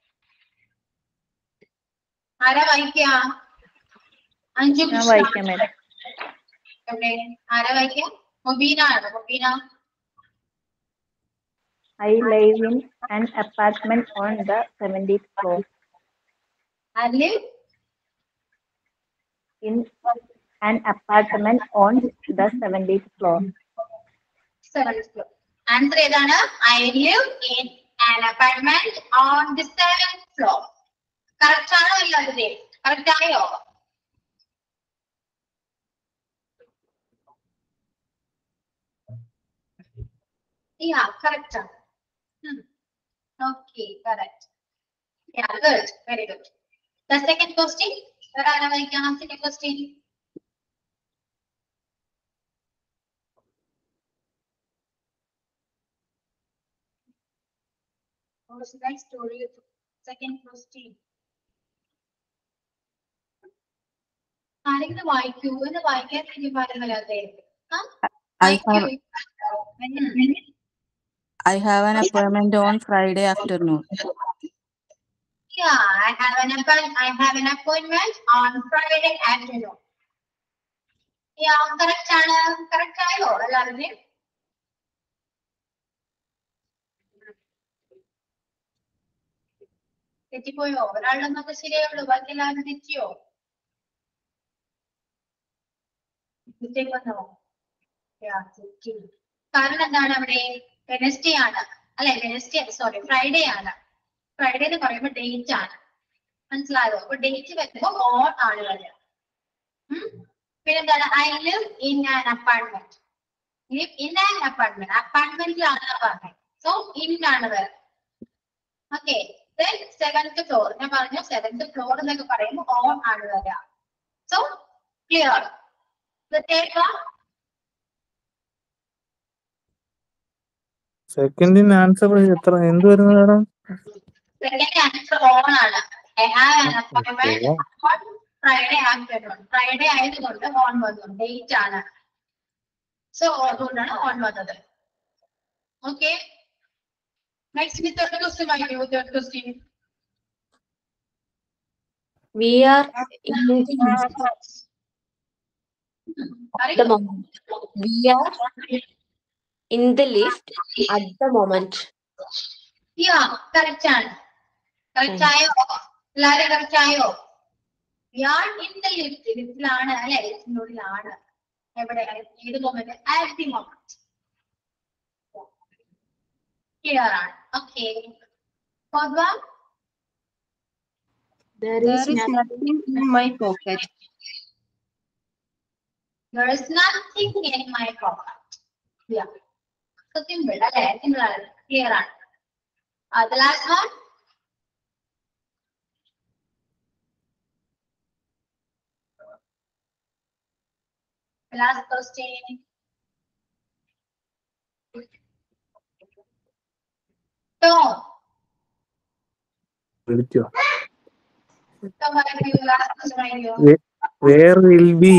ആരാ വായിക്ക അഞ്ചു ഞാൻ വായിക്കാം മേഡം എവിടെ ആരാ വായിക്ക മൊബീന ആണോ Mobeena I live in an apartment on the 70th floor. അല്ലെ In an apartment on the 70th floor. Seventh floor answer ഏതാണ് I live in an apartment on the seventh floor correct ആണോ എല്ലാവരുടെയും കറക്റ്റ് ആയോ Yeah, correct. Hmm. Okay, correct. Yeah, good. Very good. The second question. Where are we? Second question. What's the next story? Second question. ആരെങ്കിലും വായിക്കൂ എന്ന് വായിക്കാൻ എനിക്ക് പറയുന്നില്ലാതെ I have I have an appointment on Friday afternoon. Yeah, I have an appointment. I have an appointment on Friday afternoon. Yeah, correct ആണ് correct ആയോ എല്ലാവരുടെയും തെറ്റിപ്പോയോ ഒരാളുടെ നമുക്ക് ശരിയായുള്ളൂ ബാക്കി എല്ലാവരും തെറ്റിയോ മിസ്റ്റേക്ക് വന്നോ Yeah, തെറ്റി. കാരണം എന്താണ് അവിടെ വെനസ്ഡേ ആണ് അല്ലെ വെനസ്ഡേ സോറി ഫ്രൈഡേ ആണ് ഫ്രൈഡേ എന്ന് പറയുമ്പോൾ ഡേറ്റ് ആണ് മനസ്സിലായോ അപ്പൊ ഡേറ്റ് വരുമ്പോ ഓൺ ആണ് വരിക ഉം. പിന്നെന്താണ് I live in an apartment live in an apartment അപ്പാർട്ട്മെന്റിലാണ് പറഞ്ഞത് സോ ഇൻ ആണ് വരുന്നത് ഓക്കെ സെവൻത് ഫ്ലോർ ഞാൻ പറഞ്ഞു സെവൻത് ഫ്ലോർ എന്നൊക്കെ പറയുമ്പോൾ ഓൺ ആണ് വരിക സോ ക്ലിയർ സെക്കൻഡിന് ആൻസർ എത്ര എന്ത് വരുന്നത് മാഡം സെക്കൻഡ് ആൻസർ ഓൺ ആണ് I have an appointment on Friday afternoon Friday ആയതുകൊണ്ട് ഓൺ വന്നു ഡേറ്റ് ആണ് സോ അതുകൊണ്ടാണ് ഓൺ വന്നത് ഓക്കെ നെക്സ്റ്റ് തേർഡ് ക്വസ്റ്റ്യൻ വായിക്കൂ third question We are in, the moment. We are in the lift at the moment. Yeah correct ആണ് കറക്റ്റ് ആയോ എല്ലാരും കറക്റ്റ് ആയോ ഞാൻ ഇൻ ദ ലിഫ്റ്റ് ലിഫ്റ്റിലാണ് അല്ലെ ലിഫ്റ്റിനുള്ളിലാണ് എവിടെ ഏത് moment at the moment clear ആണ് okay There is nothing in my pocket. There is nothing in my pocket. Yeah. So simple, അല്ലേ? Simple ആണ്. Clear ആണ്. Uh, the last one. The last question. Tom, വിളിച്ചോ Tom, പറയൂ. Last question പറയൂ. Where will be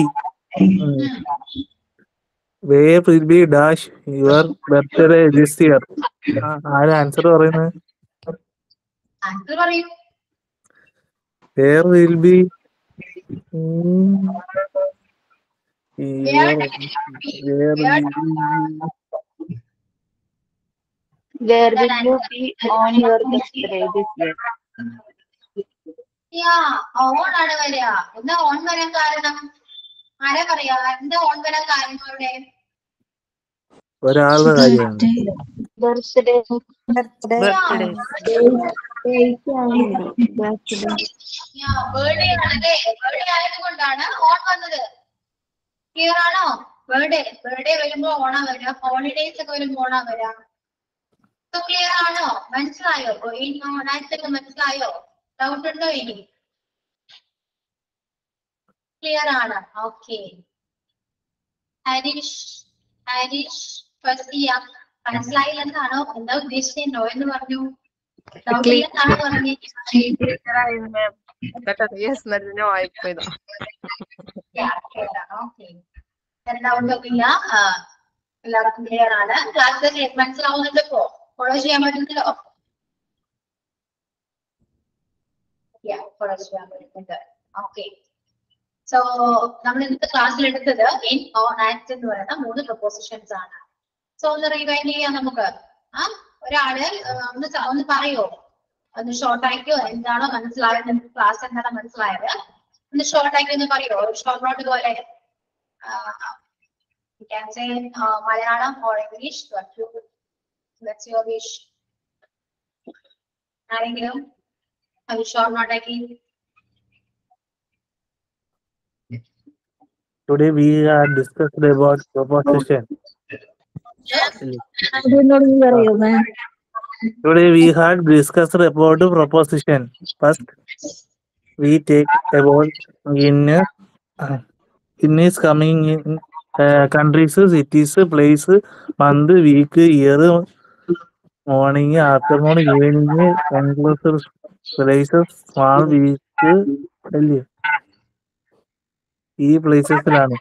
where will be dash your birthday this year ആരാ ആൻസർ പറയുന്നത് Answer പറയൂ. Where will be Where will it be? Where Where Where will you be on your birthday this year? Yeah, on ആണ് വരിക എന്താ ഓൺ വരാൻ കാരണം ആരാ പറയാ എന്താ ഓൺ വരാൻ കാരണം ഇവിടെ ഒരാളുടെ കാര്യമാണ് Birthday. Birthday. ബേർഡേ ആണല്ലേ ബേർഡേ ആയതുകൊണ്ടാണ് ഓൺ വന്നത് ക്ലിയർ ആണോ ബേർഡേ ബേർഡേ വരുമ്പോ ഓണാ വരിക ഹോളിഡേസ് ഒക്കെ വരുമ്പോ ഓണാ വരിക ക്ലിയർ ആണോ മനസ്സിലായോ ഇനി ഓണാഴ്ചക്ക് മനസ്സിലായോ ഡൗട്ട് ഉണ്ടോ ഇനി ക്ലിയർ ആണ് ഓക്കെ ഹരീഷ് ഹരീഷ് ഫസിയ മനസ്സിലായില്ലെന്നാണോ എന്താ ഉദ്ദേശിച്ചോ എന്ന് പറഞ്ഞു ഡൗട്ട് ഇല്ലെന്നാണോ പറഞ്ഞത് യെസ് നോ ആയിപ്പോയതാ ഡൗട്ടൊന്നുമില്ല എല്ലാവർക്കും ക്ലിയർ ആണ് ക്ലാസ് മനസ്സിലാവുന്നുണ്ട് ഇപ്പോ ഫോളോ ചെയ്യാൻ പറ്റുന്നല്ലോ ഫോളോ ചെയ്യാൻ പറ്റുന്നുണ്ട് ഓക്കെ സോ നമ്മൾ ഇന്നത്തെ ക്ലാസ്സിൽ എടുത്തത് ഇൻ ഓൺ ആക്ട് എന്ന് പറയുന്ന മൂന്ന് പ്രൊപ്പോസിഷൻസ് ആണ് സോ ഒന്ന് റിവൈൻഡ് ചെയ്യാം നമുക്ക് ആ ഒരാള് ആ, ഒന്ന് സ- ഒന്ന് പറയോ ഒന്ന് ഷോർട്ട് ആയിക്കോ എന്താണോ മനസ്സിലായത് ക്ലാസ് എന്താണോ മനസ്സിലായത് ഒന്ന് ഷോർട്ട് ആക്കി ഒന്ന് പറയോ ഷോർട്ട് നോട്ട് പോലെ you can say uh, Malayalam or English, what you, that's your wish. ആരെങ്കിലും അത് ഷോർട്ട് നോട്ട് ആക്കി today we are discussed about proposition today we had discussed about proposition first we take about in uh, in is coming in uh, countries cities place month week year morning afternoon evening conclusive places small week അല്ലേ ഈ പ്ലേസസിലാണ്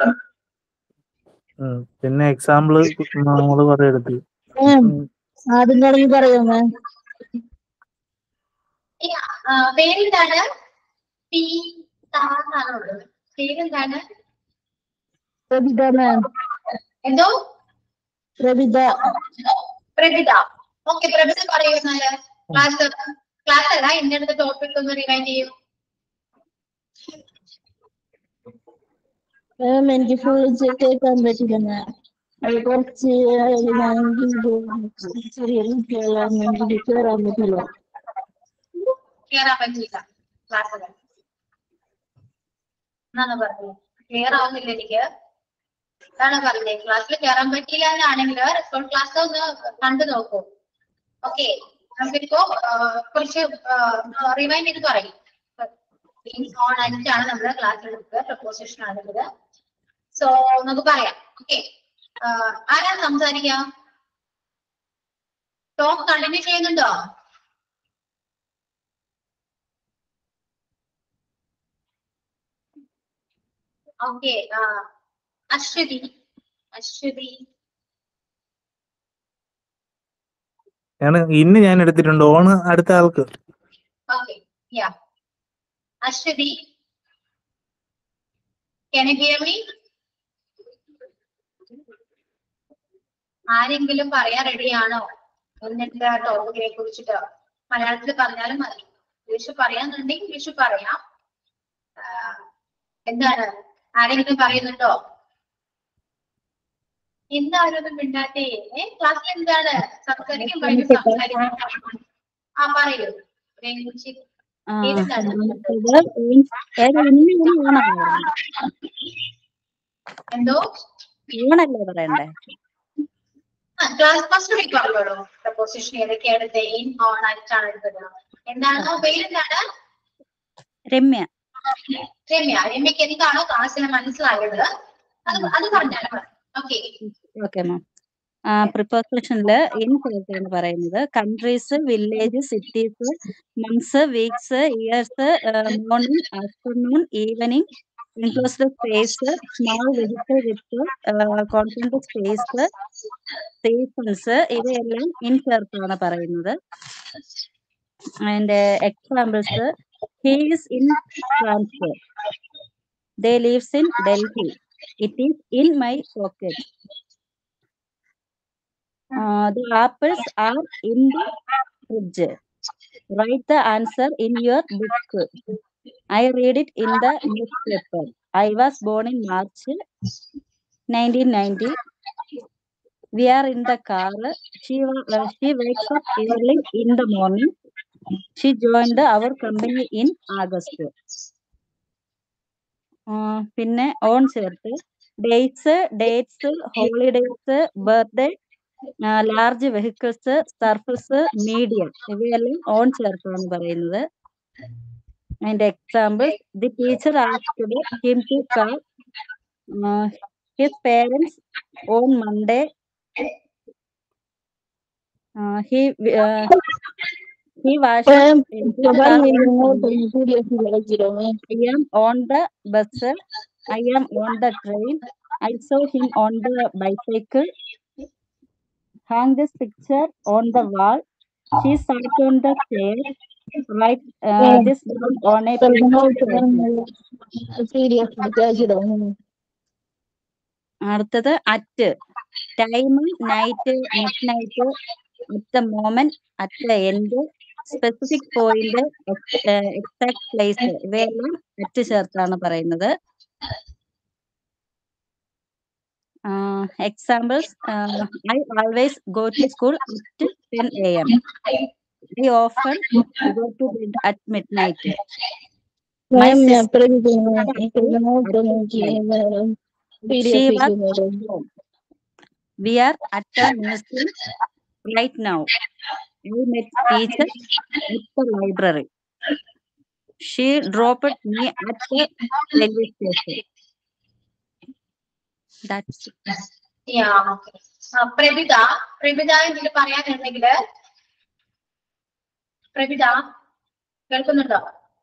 പിന്നെ എക്സാമ്പിള് നമ്മള് കുറെ എടുത്ത് ആദ്യം തുടങ്ങി പറയോ മാം പേരെന്താണ് പി താന്നാണുള്ളത് പേരെന്താണ് പ്രഭിത മാം എന്തോ പ്രഭിത പ്രഭിത ഓക്കെ പ്രഭിത പറയൂ എന്നാല് ക്ലാസ് ക്ലാസ് അല്ല എന്റെ അടുത്ത ടോപ്പിക് ഒന്ന് റിവൈൻഡ് ചെയ്യൂ മാം എനിക്ക് ഫുൾ കേൾക്കാൻ പറ്റില്ല മാം അത് കുറച്ച് ചെറിയ കുട്ടികളാണ് എനിക്ക് കയറാൻ പറ്റില്ല ക്ലിയർ ആവാൻ പറ്റില്ല ക്ലാസ്സിൽ എന്നാണ് പറഞ്ഞത് ക്ലിയർ ആവുന്നില്ല എനിക്ക് എന്താണ് പറഞ്ഞത് ക്ലാസ്സിൽ കയറാൻ പറ്റില്ല എന്നാണെങ്കിൽ റിസോൾ ക്ലാസ് ഒന്ന് കണ്ടു നോക്കൂ ഓക്കെ നമുക്കിപ്പോ ആ, കുറച്ച് റിമൈൻഡ് ചെയ്ത് പറയും ഓൺ ആയിട്ടാണ് നമ്മുടെ ക്ലാസ് എടുത്തത് പ്രപ്പോസിഷൻ ആണ് എടുത്തത് സോ നമുക്ക് പറയാം ഓക്കെ ആരാണ് സംസാരിക്കാം ടോക്ക് കണ്ടിന്യൂ ചെയ്യുന്നുണ്ടോ ഓക്കെ അശ്വതി അശ്വതി ഞാൻ ഇന്ന് ഞാൻ എടുത്തിട്ടുണ്ട് ഓണ് അടുത്ത ആൾക്ക് okay yeah Aswathi can you hear me ആരെങ്കിലും പറയാൻ റെഡിയാണോ ഇന്നത്തെ ടോപ്പിക്കിനെ കുറിച്ചിട്ട് മലയാളത്തിൽ പറഞ്ഞാലും മതി ഇംഗ്ലീഷ് പറയാന്നുണ്ടെങ്കിൽ ഇംഗ്ലീഷ് പറയാം ആ, എന്താണ് ആരെങ്കിലും പറയുന്നുണ്ടോ എന്തായാലും ഒന്നും മിണ്ടാത്തേ ഏ ക്ലാസ്സിൽ എന്താണ് സംസാരിക്കാൻ കഴിഞ്ഞു സംസാരിക്കാൻ ആ പറയൂ രഞ്ജിത്ത് ആ ഏതെന്താണ്? ഇത് ഓൺ ഏത് ഇന്ന് ഓണാണ് എന്തോ ഓണല്ലേ പറയണ്ടേ ക്ലാസ് ഫസ്റ്റ് വീക്ക് പറഞ്ഞോളൂ പ്രപ്പോസിഷൻ ഏതൊക്കെയാണ് എടുത്തത് ഇൻ ഓൺ ആയിട്ടാണ് എടുത്തത് എന്താണ് പേരെന്താണ് രമ്യ രമ്യ രമ്യക്ക് എന്താണോ ക്ലാസ്സിന് മനസ്സിലായത് അത് അത് പറഞ്ഞാലും മതി ഓക്കെ ഓക്കെ മാം പ്രിപ്പോസിഷനില് ഇൻ ചേർത്താണ് പറയുന്നത് countries village cities months weeks years morning afternoon evening includes space small vehicle with confident space seasons ഇവയെല്ലാം ഇൻ ചേർത്താണ് പറയുന്നത് അതിന്റെ examples he is in France they lives in Delhi it is in my pocket Uh, the apples are in the fridge. Write the answer in your book. I read it in the newspaper. I was born in March 1990. We are in the car. She, wa- uh, she wakes up early in the morning. She joined our company in August. Uh, പിന്നെ ഓൺ ചേർത്ത് dates dates holidays birthday large vehicles surface medium ഇവയെല്ലാം ഓൺ ചേർത്താണ് പറയുന്നത് അതിന്റെ example the teacher asked him to come his parents on Monday he he wash I am on the bus. I am on the train. I saw him on the bicycle. Hang this picture on the wall. She sat on the chair. Write uh, this down on a piece of paper. അടുത്തത് at time night mid night at the moment at the end specific point exact place ഇവയെല്ലാം അറ്റ് ചേർത്താണ് പറയുന്നത് examples I always go to school at ten A M I often go to bed at mid night My sister she was home. We are at the museum right now. I met teacher at the library. She dropped me at the railway station. That's it. Yeah okay Prabhitha Prabhitha എന്തെങ്കിലും പറയാനുണ്ടെങ്കിൽ പ്രഭിത കേൾക്കുന്നുണ്ടോ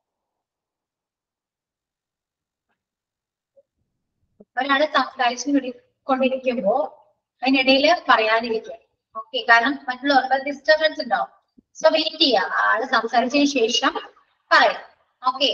ഒരാള് സംസാരിച്ചു കൊണ്ടി- കൊണ്ടിരിക്കുമ്പോ അതിനിടയിൽ പറയാതിരിക്കുക ഓക്കെ കാരണം മറ്റുള്ളവർക്ക് ഡിസ്റ്റർബൻസ് ഉണ്ടാവും സോ വെയിറ്റ് ചെയ്യാം ആള് സംസാരിച്ചതിന് ശേഷം പറയാം ഓക്കെ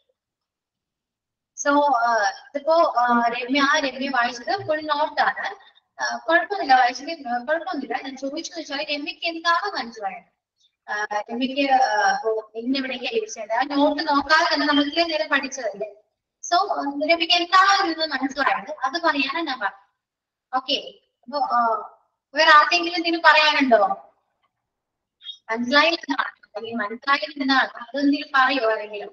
സോ ഇതിപ്പോ ആ, രമ്യ രമ്യ വായിച്ചത് ഫുൾ നോട്ടാണ് കുഴപ്പമൊന്നുമില്ല വായിച്ചത് കുഴപ്പമൊന്നുമില്ല ഞാൻ ചോദിച്ചു വെച്ചാൽ രമ്യക്ക് എന്താണ് മനസ്സിലായത് ആ, രമ്യക്ക് ആ, ഇപ്പൊ ഇന്ന് എവിടേക്കാ ലഭിച്ചത് ആ നോട്ട് നോക്കാതെ തന്നെ നമ്മൾ ഇത്രയും നേരം പഠിച്ചതല്ലേ സോ രമ്യക്ക് എന്താണ് ഇത് മനസ്സിലായത് അത് പറയാനാണ് ഞാൻ പറഞ്ഞത് ഓക്കെ അപ്പൊ ആ, വേറെ ആർക്കെങ്കിലും എന്തെങ്കിലും പറയാനുണ്ടോ മനസ്സിലായില്ല അല്ലെങ്കിൽ മനസ്സിലായത് എന്താണ് അതെന്തെങ്കിലും പറയോ ആരെങ്കിലും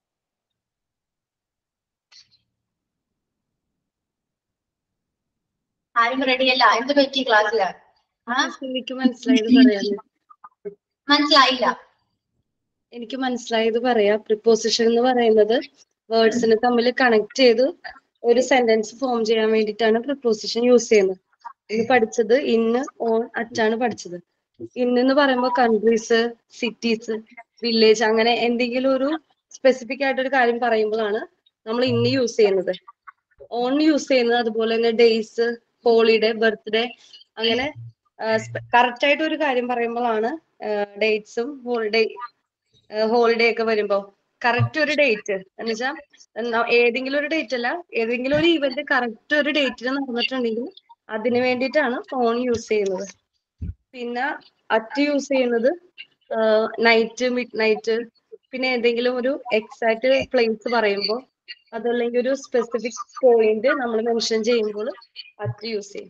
ആരും റെഡിയല്ല എന്ത് പറ്റി ക്ലാസ്സില് ആ എനിക്ക് മനസ്സിലായത് പറയാം മനസ്സിലായില്ല എനിക്ക് മനസ്സിലായത് പറയാം പ്രിപ്പോസിഷൻ എന്ന് പറയുന്നത് വേർഡ്സിനെ തമ്മിൽ കണക്ട് ചെയ്ത് ഒരു സെന്റൻസ് ഫോം ചെയ്യാൻ വേണ്ടിയിട്ടാണ് പ്രിപ്പോസിഷൻ യൂസ് ചെയ്യുന്നത് ഇന്ന് പഠിച്ചത് ഇന്ന് ഓൺ അറ്റാണ് പഠിച്ചത് ഇന്ന് എന്ന് പറയുമ്പോൾ കൺട്രീസ് സിറ്റീസ് വില്ലേജ് അങ്ങനെ എന്തെങ്കിലും ഒരു സ്പെസിഫിക് ആയിട്ടൊരു കാര്യം പറയുമ്പോഴാണ് നമ്മൾ ഇന്ന് യൂസ് ചെയ്യുന്നത് ഓൺ യൂസ് ചെയ്യുന്നത് അതുപോലെ തന്നെ ഡേയ്സ് ഹോളിഡേ ബർത്ത്ഡേ അങ്ങനെ കറക്റ്റ് ആയിട്ട് ഒരു കാര്യം പറയുമ്പോഴാണ് ഡേറ്റ്സും ഹോളിഡേ ഹോളിഡേ ഒക്കെ വരുമ്പോ കറക്റ്റ് ഒരു ഡേറ്റ് എന്ന് വെച്ചാൽ ഏതെങ്കിലും ഒരു ഡേറ്റ് അല്ല ഏതെങ്കിലും ഒരു ഇവന്റ് കറക്റ്റ് ഒരു ഡേറ്റിൽ നടന്നിട്ടുണ്ടെങ്കിൽ അതിന് വേണ്ടിയിട്ടാണ് ഫോൺ യൂസ് ചെയ്യുന്നത് പിന്നെ അറ്റ് യൂസ് ചെയ്യുന്നത് നൈറ്റ് മിഡ് നൈറ്റ് പിന്നെ ഏതെങ്കിലും ഒരു എക്സാക്ട് പ്ലേസ് പറയുമ്പോൾ അതല്ലെങ്കിൽ ഒരു സ്പെസിഫിക് പോയിന്റ് നമ്മൾ മെൻഷൻ ചെയ്യുമ്പോൾ അറ്റ് യൂസ് ചെയ്യും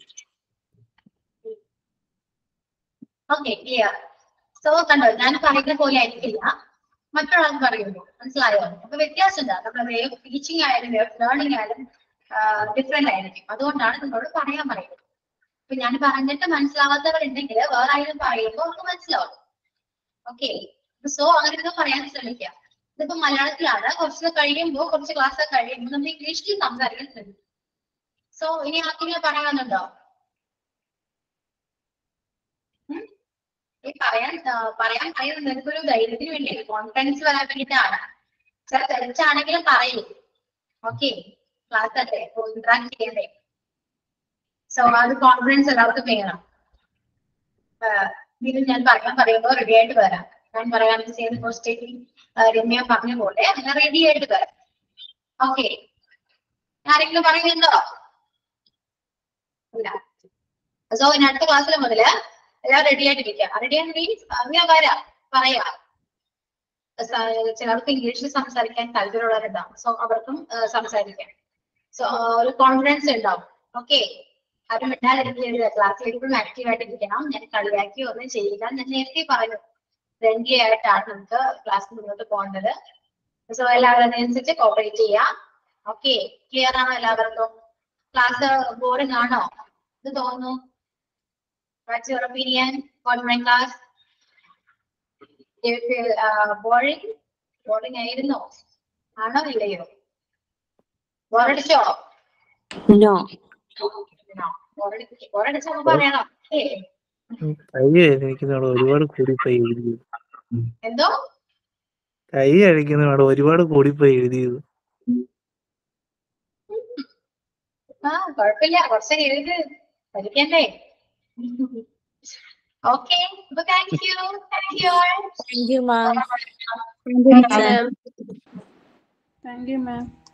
ഓക്കെ ക്ലിയർ സോ കണ്ടോ ഞാൻ പറയുന്ന പോലെ ആയിരിക്കില്ല മറ്റൊരാൾക്ക് പറയുന്നു മനസ്സിലായോ അപ്പൊ വ്യത്യാസമുണ്ട് നമ്മുടെ വേ ഓഫ് ടീച്ചിങ് ആയാലും വേ ഓഫ് ലേണിംഗ് ആയാലും ഡിഫറെന്റ് ആയിരിക്കും അതുകൊണ്ടാണ് നിങ്ങളോട് പറയാൻ പറയുന്നത് ഇപ്പൊ ഞാൻ പറഞ്ഞിട്ട് മനസ്സിലാവാത്തവരുണ്ടെങ്കിൽ വേറെ ആരും പറയുമ്പോൾ അവർക്ക് മനസ്സിലാവും ഓക്കെ സോ അങ്ങനെയൊക്കെ പറയാൻ ശ്രമിക്കാം ഇതിപ്പോ മലയാളത്തിലാണ് കുറച്ച് കഴിയുമ്പോൾ കുറച്ച് ക്ലാസ് കഴിയുമ്പോൾ നമ്മൾ ഇംഗ്ലീഷിൽ സംസാരിക്കാൻ ശ്രമിക്കും സോ ഇനി ആർക്കെങ്കിലും പറയാനുണ്ടോ ഉം? ഈ പറയാൻ ആ, പറയാൻ കഴിയുന്നത് നിനക്കൊരു ധൈര്യത്തിന് വേണ്ടിയാണ് കോൺഫിഡൻസ് വരാൻ വേണ്ടിയിട്ടാണ് ചില തെറ്റാണെങ്കിലും പറയൂ ഓക്കെ ക്ലാസ് അല്ലേ ഇന്ററാക്ട് ചെയ്യണ്ടേ സോ അത് കോൺഫിഡൻസ് എല്ലാവർക്കും വേണം ആ, ഇത് ഞാൻ പറയാൻ പറയുമ്പോൾ റെഡി ആയിട്ട് വരാം ഞാൻ പറയാൻ ചെയ്യുന്ന പോസ്റ്റേക്ക് രമ്യ പറഞ്ഞ പോലെ അങ്ങനെ റെഡി ആയിട്ട് വരാം ഓക്കെ ആരെങ്കിലും പറയുന്നുണ്ടോ ഇല്ല സോ ഇനി അടുത്ത ക്ലാസ്സിൽ മുതല് എല്ലാം റെഡി ആയിട്ടിരിക്കുക റെഡി ആയിട്ട് മീൻസ് അങ്ങനെ വരാം പറയാം സ- ചിലർക്ക് ഇംഗ്ലീഷിൽ സംസാരിക്കാൻ താല്പര്യമുള്ളവരുണ്ടാവും സോ അവർക്കും ആ, സംസാരിക്കാം സോ ഒരു കോൺഫിഡൻസ് ഉണ്ടാവും ഓക്കെ ആരും മിണ്ടാതിരിക്കരുത് ക്ലാസ്സിൽ എപ്പോഴും ആക്റ്റീവ് ആയിട്ടിരിക്കണം ഞാൻ കളിയാക്കി ഒന്നും ചെയ്യില്ല ഞാൻ നേരത്തെ പറഞ്ഞു ഫ്രണ്ട്ലി ആയിട്ടാണ് നമുക്ക് ക്ലാസ് മുന്നോട്ട് പോകേണ്ടത് സോ എല്ലാവരും അതിനനുസരിച്ച് കോപ്പറേറ്റ് ചെയ്യാം ഓക്കെ ക്ലിയർ ആണോ എല്ലാവർക്കും ക്ലാസ് ബോറിംഗ് ആണോ ഇത് തോന്നുന്നു what's your opinion on my class boring boring ആയിരുന്നോ ആണോ ഇല്ലയോ ബോറടിച്ചോ നോ ബോറടിച്ചോ പറയണം ഏ കൈ കഴിക്കുന്നവിടെ ഒരുപാട് കൂടിപ്പോയി എഴുതിയത് എന്തോ കൈ കഴിക്കുന്നവിടെ ഒരുപാട് കൂടിപ്പോയി എഴുതിയത് ആ കുഴപ്പമില്ല കുറച്ച് എഴുത് പഠിക്കണ്ടേ ഓക്കെ അപ്പൊ thank you thank you thank you ma'am Thank you, ma'am. Thank you, ma'am.